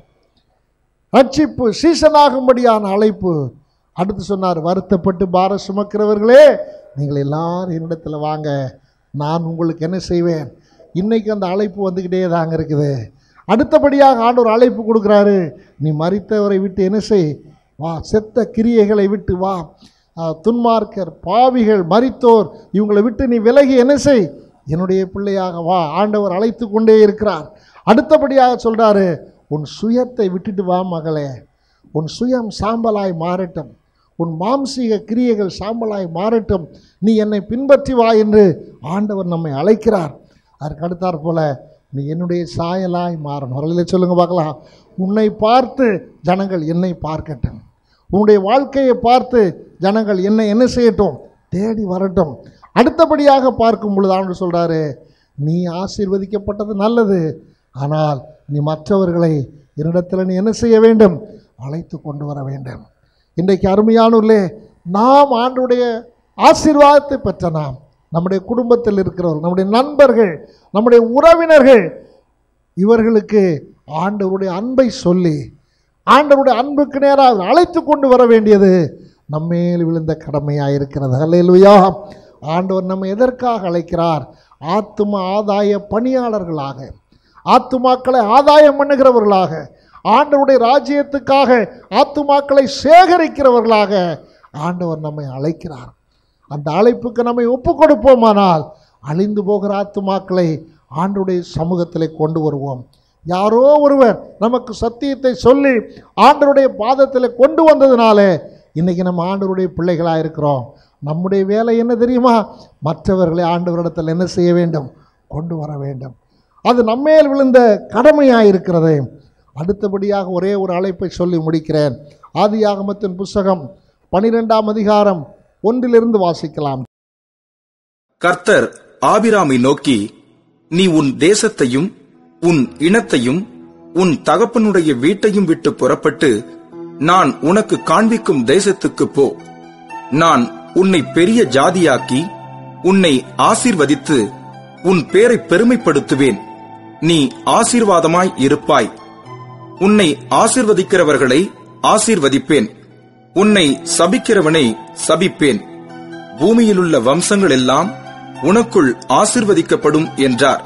S1: ரட்சிப்பு சீசனாகும்படியான அழைப்பு அடுத்து சொன்னார் வருத்தப்பட்டு பார சுமக்கிறவர்களே நீங்கள் எல்லாரும் என்னிடத்தில் வாங்க நான் உங்களுக்கு என்ன செய்வேன் இன்னைக்கு அந்த அழைப்பு வந்துக்கிட்டே தாங்க இருக்குது அடுத்தபடியாக ஆண்டவர் அழைப்பு கொடுக்குறாரு நீ மறித்தவரை விட்டு என்ன செய் வா செத்த கிரியைகளை விட்டு வா ஆ, துன்மார்க்கர் பாவிகள் மரித்தோர் இவங்களை விட்டு நீ விலகி என்ன செய் என்னுடைய பிள்ளையாக வா ஆண்டவர் அழைத்து கொண்டே இருக்கிறார் அடுத்தபடியாக சொல்றாரு உன் சுயத்தை விட்டுட்டு வா மகளே உன் சுயம் சாம்பலாய் மாறட்டும் உன் மாம்சீக கிரியைகள் சாம்பலாய் மாறட்டும் நீ என்னை பின்பற்றி வா என்று ஆண்டவர் நம்மை அழைக்கிறார் அதற்கு அடுத்தாற் போல நீ என்னுடைய சாயலாய் மாறணும் வரல சொல்லுங்க பார்க்கலாம் உன்னை பார்த்து ஜனங்கள் என்னை பார்க்கட்டும் உன்னுடைய வாழ்க்கையை பார்த்து ஜனங்கள் என்னை என்ன செய்யட்டும் தேடி வரட்டும் அடுத்தபடியாக பார்க்கும் பொழுது ஆண்டு சொல்கிறாரு நீ ஆசீர்வதிக்கப்பட்டது நல்லது ஆனால் நீ மற்றவர்களை என்னிடத்தில் நீ என்ன செய்ய வேண்டும் அழைத்து கொண்டு வர வேண்டும் இன்றைக்கு அருமையானூர்லே நாம் ஆண்டுடைய ஆசீர்வாதத்தை பெற்ற நாம் நம்முடைய குடும்பத்தில் இருக்கிறவர்கள் நம்முடைய நண்பர்கள் நம்முடைய உறவினர்கள் இவர்களுக்கு ஆண்டவருடைய அன்பை சொல்லி ஆண்டவருடைய அன்புக்கு நேராக அழைத்து கொண்டு வர வேண்டியது நம்மேல் விழுந்த கடமையாக இருக்கிறது அல்லேலூயா ஆண்டவர் நம்ம எதற்காக அழைக்கிறார் ஆத்தும ஆதாய பணியாளர்களாக ஆத்துமாக்களை ஆதாயம் பண்ணுகிறவர்களாக ஆண்டவருடைய ராஜ்யத்துக்காக ஆத்துமாக்களை சேகரிக்கிறவர்களாக ஆண்டவர் நம்மை அழைக்கிறார் அந்த அழைப்புக்கு நம்மை ஒப்பு கொடுப்போமானால் அழிந்து போகிற ஆத்துமாக்களை ஆண்டுடைய சமூகத்திலே கொண்டு வருவோம் யாரோ ஒருவர் நமக்கு சத்தியத்தை சொல்லி ஆண்டருடைய பாதத்தில் கொண்டு வந்ததுனாலே இன்னைக்கு நம்ம ஆண்டவருடைய பிள்ளைகளாக இருக்கிறோம் நம்முடைய வேலை என்ன தெரியுமா மற்றவர்களை ஆண்டவரிடத்தில் என்ன செய்ய வேண்டும் கொண்டு வர வேண்டும் அது நம்மேல் விழுந்த கடமையாக இருக்கிறது அடுத்தபடியாக ஒரே ஒரு அழைப்பை சொல்லி முடிக்கிறேன் ஆதியாகமத்தின் புஸ்தகம் பனிரெண்டாம் அதிகாரம் ஒன்றிலிருந்து வாசிக்கலாம்
S2: கர்த்தர் ஆபிராமை நோக்கி நீ உன் தேசத்தையும் உன் இனத்தையும் உன் தகப்பனுடைய வீட்டையும் விட்டு புறப்பட்டு நான் உனக்கு காண்பிக்கும் தேசத்துக்கு போ நான் உன்னை பெரிய ஜாதியாக்கி உன்னை ஆசீர்வதித்து உன் பேரை பெருமைப்படுத்துவேன் நீ ஆசீர்வாதமாய் இருப்பாய் உன்னை ஆசீர்வதிக்கிறவர்களை ஆசீர்வதிப்பேன் உன்னை சபிக்கிறவனை சபிப்பேன் பூமியிலுள்ள வம்சங்கள் எல்லாம் உனக்குள் ஆசீர்வதிக்கப்படும் என்றார்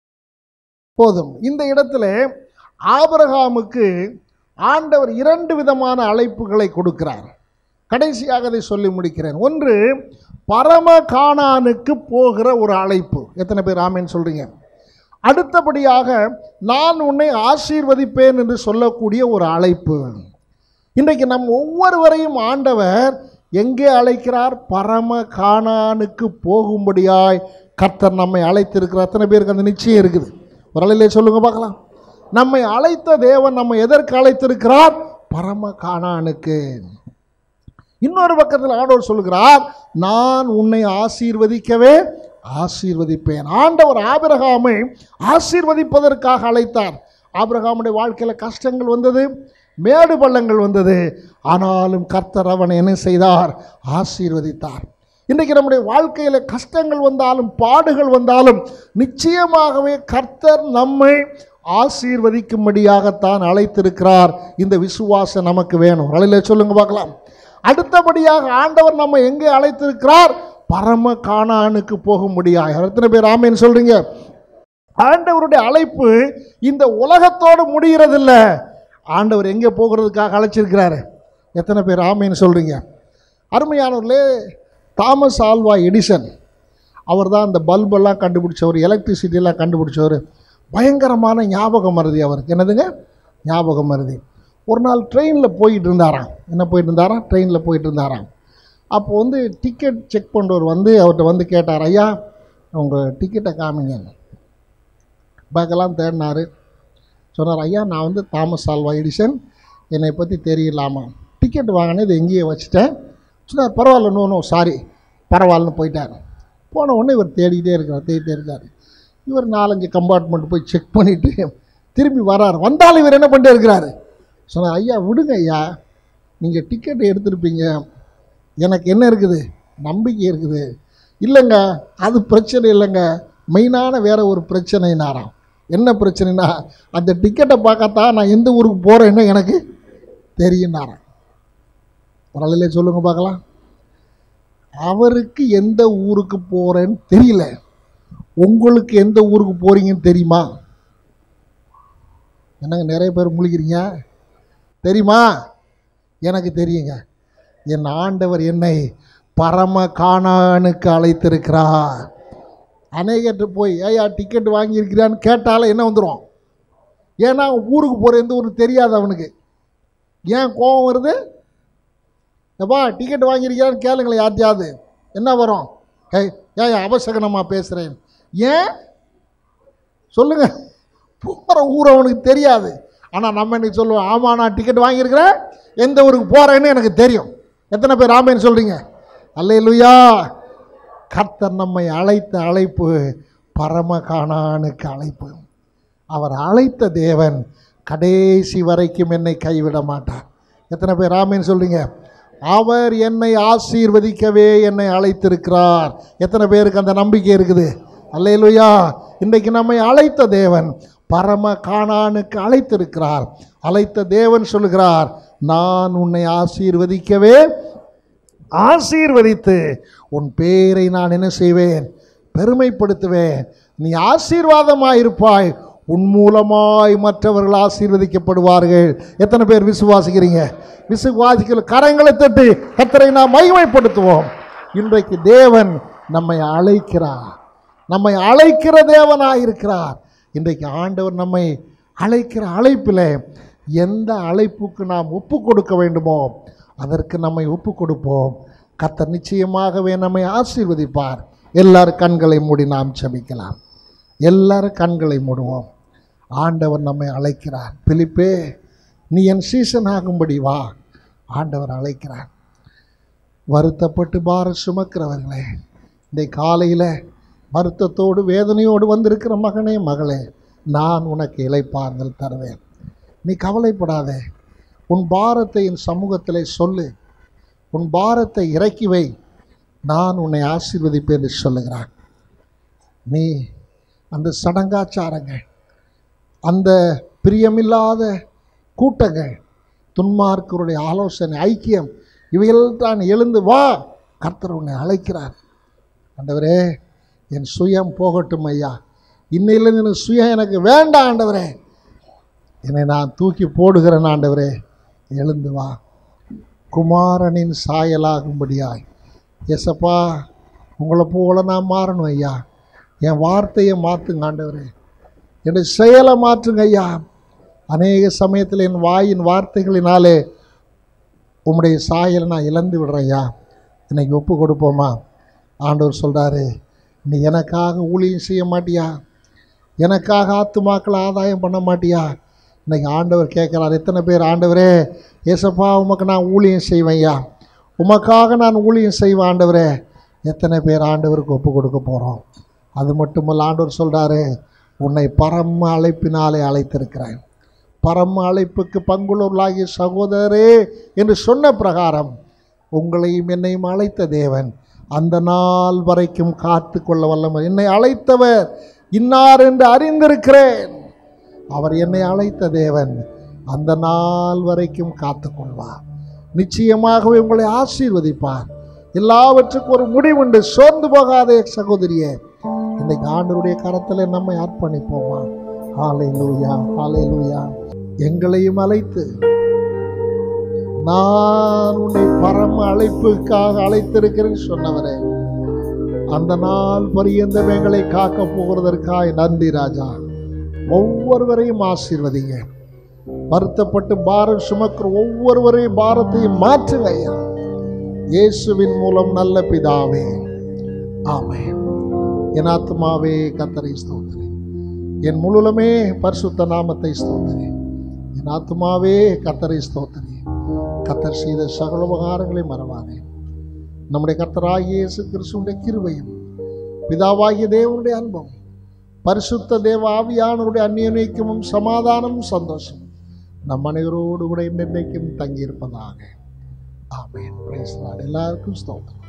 S1: போதும் இந்த இடத்துல ஆபிரகாமுக்கு ஆண்டவர் இரண்டு விதமான அழைப்புகளை கொடுக்கிறார் கடைசியாக அதை சொல்லி முடிக்கிறேன் ஒன்று பரம கானானுக்கு போகிற ஒரு அழைப்பு எத்தனை பேர் ஆமேன்னு சொல்றீங்க அடுத்தபடியாக நான் உன்னை ஆசீர்வதிப்பேன் என்று சொல்லக்கூடிய ஒரு அழைப்பு இன்றைக்கு நம் ஒவ்வொருவரையும் ஆண்டவர் எங்கே அழைக்கிறார் பரம கானானுக்கு போகும்படியாய் கர்த்தர் நம்மை அழைத்திருக்கிறார் அத்தனை பேருக்கு அந்த நிச்சயம் இருக்குது ஒரு அலையிலே சொல்லுங்க பார்க்கலாம் நம்மை அழைத்த தேவன் நம்மை எதற்கு அழைத்திருக்கிறார் பரம கானானுக்கு இன்னொரு பக்கத்தில் ஆண்டவர் சொல்கிறார் நான் உன்னை ஆசீர்வதிக்கவே ஆசீர்வதிப்பேன் ஆண்டவர் ஆபிரகாமை ஆசீர்வதிப்பதற்காக அழைத்தார் ஆபிரகாமுடைய வாழ்க்கையில் கஷ்டங்கள் வந்தது மேடு பள்ளங்கள் வந்தது ஆனாலும் கர்த்தர் அவனை என்ன செய்தார் ஆசீர்வதித்தார் இன்றைக்கு நம்முடைய வாழ்க்கையில் கஷ்டங்கள் வந்தாலும் பாடுகள் வந்தாலும் நிச்சயமாகவே கர்த்தர் நம்மை ஆசீர்வதிக்கும்படியாகத்தான் அழைத்திருக்கிறார் இந்த விசுவாசம் நமக்கு வேணும் அழையில சொல்லுங்க பார்க்கலாம் அடுத்தபடியாக ஆண்டவர் நம்ம எங்கே அழைத்திருக்கிறார் பரம காணானுக்கு போக முடியாது எத்தனை பேர் ஆமேன்னு சொல்றீங்க ஆண்டவருடைய அழைப்பு இந்த உலகத்தோடு முடிகிறதில்ல ஆண்டவர் எங்கே போகிறதுக்காக அழைச்சிருக்கிறாரு எத்தனை பேர் ஆமைன்னு சொல்கிறீங்க அருமையானவர்களே தாமஸ் ஆல்வா எடிசன் அவர் தான் இந்த பல்பெல்லாம் கண்டுபிடிச்சவர் எலக்ட்ரிசிட்டியெல்லாம் கண்டுபிடிச்சவர் பயங்கரமான ஞாபக மருதி அவருக்கு என்னதுங்க ஞாபக மருதி ஒரு நாள் ட்ரெயினில் போயிட்டு இருந்தாராம் என்ன போயிட்டு இருந்தாராம் ட்ரெயினில் போயிட்டு இருந்தாராம் அப்போ வந்து டிக்கெட் செக் பண்ணுறவர் வந்து அவர்கிட்ட வந்து கேட்டார் ஐயா உங்கள் டிக்கெட்டை காமிங்க பேக்கெல்லாம் தேடினார் சொன்னார் ஐயா நான் வந்து தாமஸ் ஆல்வா எடிசன் என்னை பற்றி தெரியலாமா டிக்கெட் வாங்கினேன் இது எங்கேயே வச்சுட்டேன் சொன்னார் பரவாயில்ல நோ நோ சாரி பரவாயில்லன்னு போயிட்டார் போன உடனே இவர் தேடிக்கிட்டே இருக்கார் தேடிட்டே இருக்கார் இவர் நாலஞ்சு கம்பார்ட்மெண்ட் போய் செக் பண்ணிவிட்டு திரும்பி வரார் வந்தாலும் இவர் என்ன பண்ணிட்டே இருக்கிறாரு சொன்னார் ஐயா விடுங்க ஐயா நீங்கள் டிக்கெட் எடுத்திருப்பீங்க எனக்கு என்ன இருக்குது நம்பிக்கை இருக்குது இல்லைங்க அது பிரச்சனை இல்லைங்க மெயினான வேற ஒரு பிரச்சனைனாராம் என்ன பிரச்சனைனா அந்த டிக்கெட்டை பார்க்கத்தான் நான் எந்த ஊருக்கு போகிறேன்னு எனக்கு தெரியும்னாராம் ஒரு ஆளிலே சொல்லுங்க பார்க்கலாம் அவருக்கு எந்த ஊருக்கு போகிறேன்னு தெரியல உங்களுக்கு எந்த ஊருக்கு போகிறீங்கன்னு தெரியுமா என்னங்க நிறைய பேர் முழிக்கிறீங்க தெரியுமா எனக்கு தெரியுங்க என் ஆண்டவர் என்னை பரம காணானுக்கு அழைத்திருக்கிறார் அநேகர்கிட்ட போய் ஏயா டிக்கெட் வாங்கியிருக்கிறான்னு கேட்டாலே என்ன வந்துடும் ஏன்னா அவன் ஊருக்கு போகிற எந்த ஊருக்கு தெரியாது அவனுக்கு ஏன் கோபம் வருது எப்பா டிக்கெட் வாங்கியிருக்கிறான்னு கேளுங்களேன் யார்ட்டையாவது என்ன வரும் ஏய் ஏன் அவசகனமாக பேசுகிறேன் ஏன் சொல்லுங்க போகிற ஊர் அவனுக்கு தெரியாது ஆனால் நம்ம இன்னைக்கு சொல்லுவோம் ஆமாம் நான் டிக்கெட் வாங்கியிருக்கிறேன் எந்த ஊருக்கு போகிறேன்னு எனக்கு தெரியும் எத்தனை பேர் ஆமேன்னு சொல்கிறீங்க அல்லேலூயா கர்த்தர் நம்மை அழைத்த அழைப்பு பரம காணானுக்கு அழைப்பு அவர் அழைத்த தேவன் கடைசி வரைக்கும் என்னை கைவிட மாட்டார் எத்தனை பேர் ஆமேன்னு சொல்றீங்க அவர் என்னை ஆசீர்வதிக்கவே என்னை அழைத்திருக்கிறார் எத்தனை பேருக்கு அந்த நம்பிக்கை இருக்குது அல்லேலூயா இன்றைக்கு நம்மை அழைத்த தேவன் பரம காணானுக்கு அழைத்திருக்கிறார் அழைத்த தேவன் சொல்லுகிறார் நான் உன்னை ஆசீர்வதிக்கவே ஆசீர்வதித்து உன் பேரை நான் என்ன செய்வேன் பெருமைப்படுத்துவேன் நீ ஆசீர்வாதமாய் இருப்பாய் உன் மூலமாய் மற்றவர்கள் ஆசீர்வதிக்கப்படுவார்கள் எத்தனை பேர் விசுவாசிக்கிறீங்க விசுவாசிக்கிற கரங்களை தட்டி கத்தரை நாம் மகிமைப்படுத்துவோம் இன்றைக்கு தேவன் நம்மை அழைக்கிறார் நம்மை அழைக்கிற தேவனாய் இருக்கிறார் இன்றைக்கு ஆண்டவர் நம்மை அழைக்கிற அழைப்பில் எந்த அழைப்புக்கு நாம் ஒப்பு கொடுக்க வேண்டுமோ அதற்கு நம்மை ஒப்பு கொடுப்போம் கர்த்தர் நிச்சயமாகவே நம்மை ஆசீர்வதிப்பார் எல்லாரும் கண்களை மூடி நாம் செபிக்கலாம் எல்லாரும் கண்களை மூடுவோம் ஆண்டவர் நம்மை அழைக்கிறார் பிலிப்பே நீ என் சீசன் ஆகும்படி வா ஆண்டவர் அழைக்கிறார் வருத்தப்பட்டு பார சுமக்கிறவர்களே இந்த காலையில் வருத்தத்தோடு வேதனையோடு வந்திருக்கிற மகனே மகளே நான் உனக்கு இளைப்பாறுதல் தருவேன் நீ கவலைப்படாதே உன் பாரத்தை என் சமூகத்திலே சொல்லு உன் பாரத்தை இறக்கி வை நான் உன்னை ஆசீர்வதிப்பேன் என்று சொல்லுகிறான் நீ அந்த சடங்காச்சாரங்கள் அந்த பிரியமில்லாத கூட்டங்கள் துன்மார்க்கருடைய ஆலோசனை ஐக்கியம் இவைகள் தான் எழுந்து வா கர்த்தர் உன்னை அழைக்கிறார் ஆண்டவரே என் சுயம் போகட்டும் ஐயா இன்னையிலேருந்து எனக்கு சுயம் எனக்கு வேண்டாம் ஆண்டவரே என்னை நான் தூக்கி போடுகிறேன் ஆண்டவரே எழுந்து வா குமாரனின் சாயலாகும்படியாய் எசப்பா உங்களை போல நான் மாறணும் ஐயா என் வார்த்தையை மாற்றுங்க ஆண்டவரே என்னுடைய செயலை மாற்றுங்க ஐயா அநேக சமயத்தில் என் வாயின் வார்த்தைகளினாலே உம்முடைய சாயலை நான் இழந்து விடுறேன் ஐயா இன்னைக்கு ஒப்பு கொடுப்போமா ஆண்டவர் சொல்கிறாரு நீ எனக்காக ஊழியம் செய்ய மாட்டியா எனக்காக ஆத்துமாக்களை ஆதாயம் பண்ண மாட்டியா இன்னைக்கு ஆண்டவர் கேட்குறார் எத்தனை பேர் ஆண்டவரே ஏசப்பா உமக்கு நான் ஊழியம் செய்வேன் ஐயா உமக்காக நான் ஊழியம் செய்வேன் ஆண்டவரே எத்தனை பேர் ஆண்டவருக்கு ஒப்பு கொடுக்க போகிறோம் அது மட்டுமல்ல ஆண்டவர் சொல்கிறாரு உன்னை பரம அழைப்பினாலே அழைத்திருக்கிறேன் பரம அழைப்புக்கு பங்குள்ளவர்களாகிய சகோதரரே என்று சொன்ன பிரகாரம் உங்களையும் என்னையும் அழைத்த தேவன் அந்த நாள் வரைக்கும் காத்து கொள்ள வல்லவர் என்னை அழைத்தவர் இன்னார் என்று அறிந்திருக்கிறேன் அவர் என்னை அழைத்த தேவன் அந்த நாள் வரைக்கும் காத்து கொள்வார் நிச்சயமாகவே உங்களை ஆசீர்வதிப்பார் எல்லாவற்றுக்கும் ஒரு முடிவுண்டு சோர்ந்து போகாதே சகோதரியே இன்னைக்கு ஆண்டவருடைய கரத்தில் நம்மை அர்ப்பணிப்போமா ஹாலே லூயா ஹாலே லூயா எங்களையும் அழைத்து நான் உன்னை பரம அழைப்புக்காக அழைத்திருக்கிறேன் சொன்னவரே அந்த நாள் பரியந்தம் எங்களை காக்க போகிறதற்காய் நன்றி ராஜா ஒவ்வொருவரையும் ஆசீர்வதிங்க வருத்தப்பட்டு பாரம் சுமக்கிற ஒவ்வொருவரையும் பாரத்தையும் மாற்றுங்க ஐயா இயேசுவின் மூலம் நல்ல பிதாவே ஆமென் என் ஆத்மாவே கத்தரை ஸ்தோத்திரி என் முழுலமே பரிசுத்த நாமத்தை ஸ்தோத்திரி என் ஆத்மாவே கத்தரை ஸ்தோத்திரி கத்தர் செய்த சகல உபகாரங்களை மறவாதே நம்முடைய கர்த்தராகிய இயேசு கிறிஸ்துடைய கிருபையும் பிதாவாகிய தேவனுடைய அன்பும் பரிசுத்த தேவ ஆவியானவருடைய அந்நியனைக்கும் சமாதானமும் சந்தோஷம் நம் அனைவரோடு கூட இன்றைக்கும் தங்கியிருப்பதாக ஆமென் பிரைஸ் லார்ட். எல்லாருக்கும் ஸ்தோத்திரம்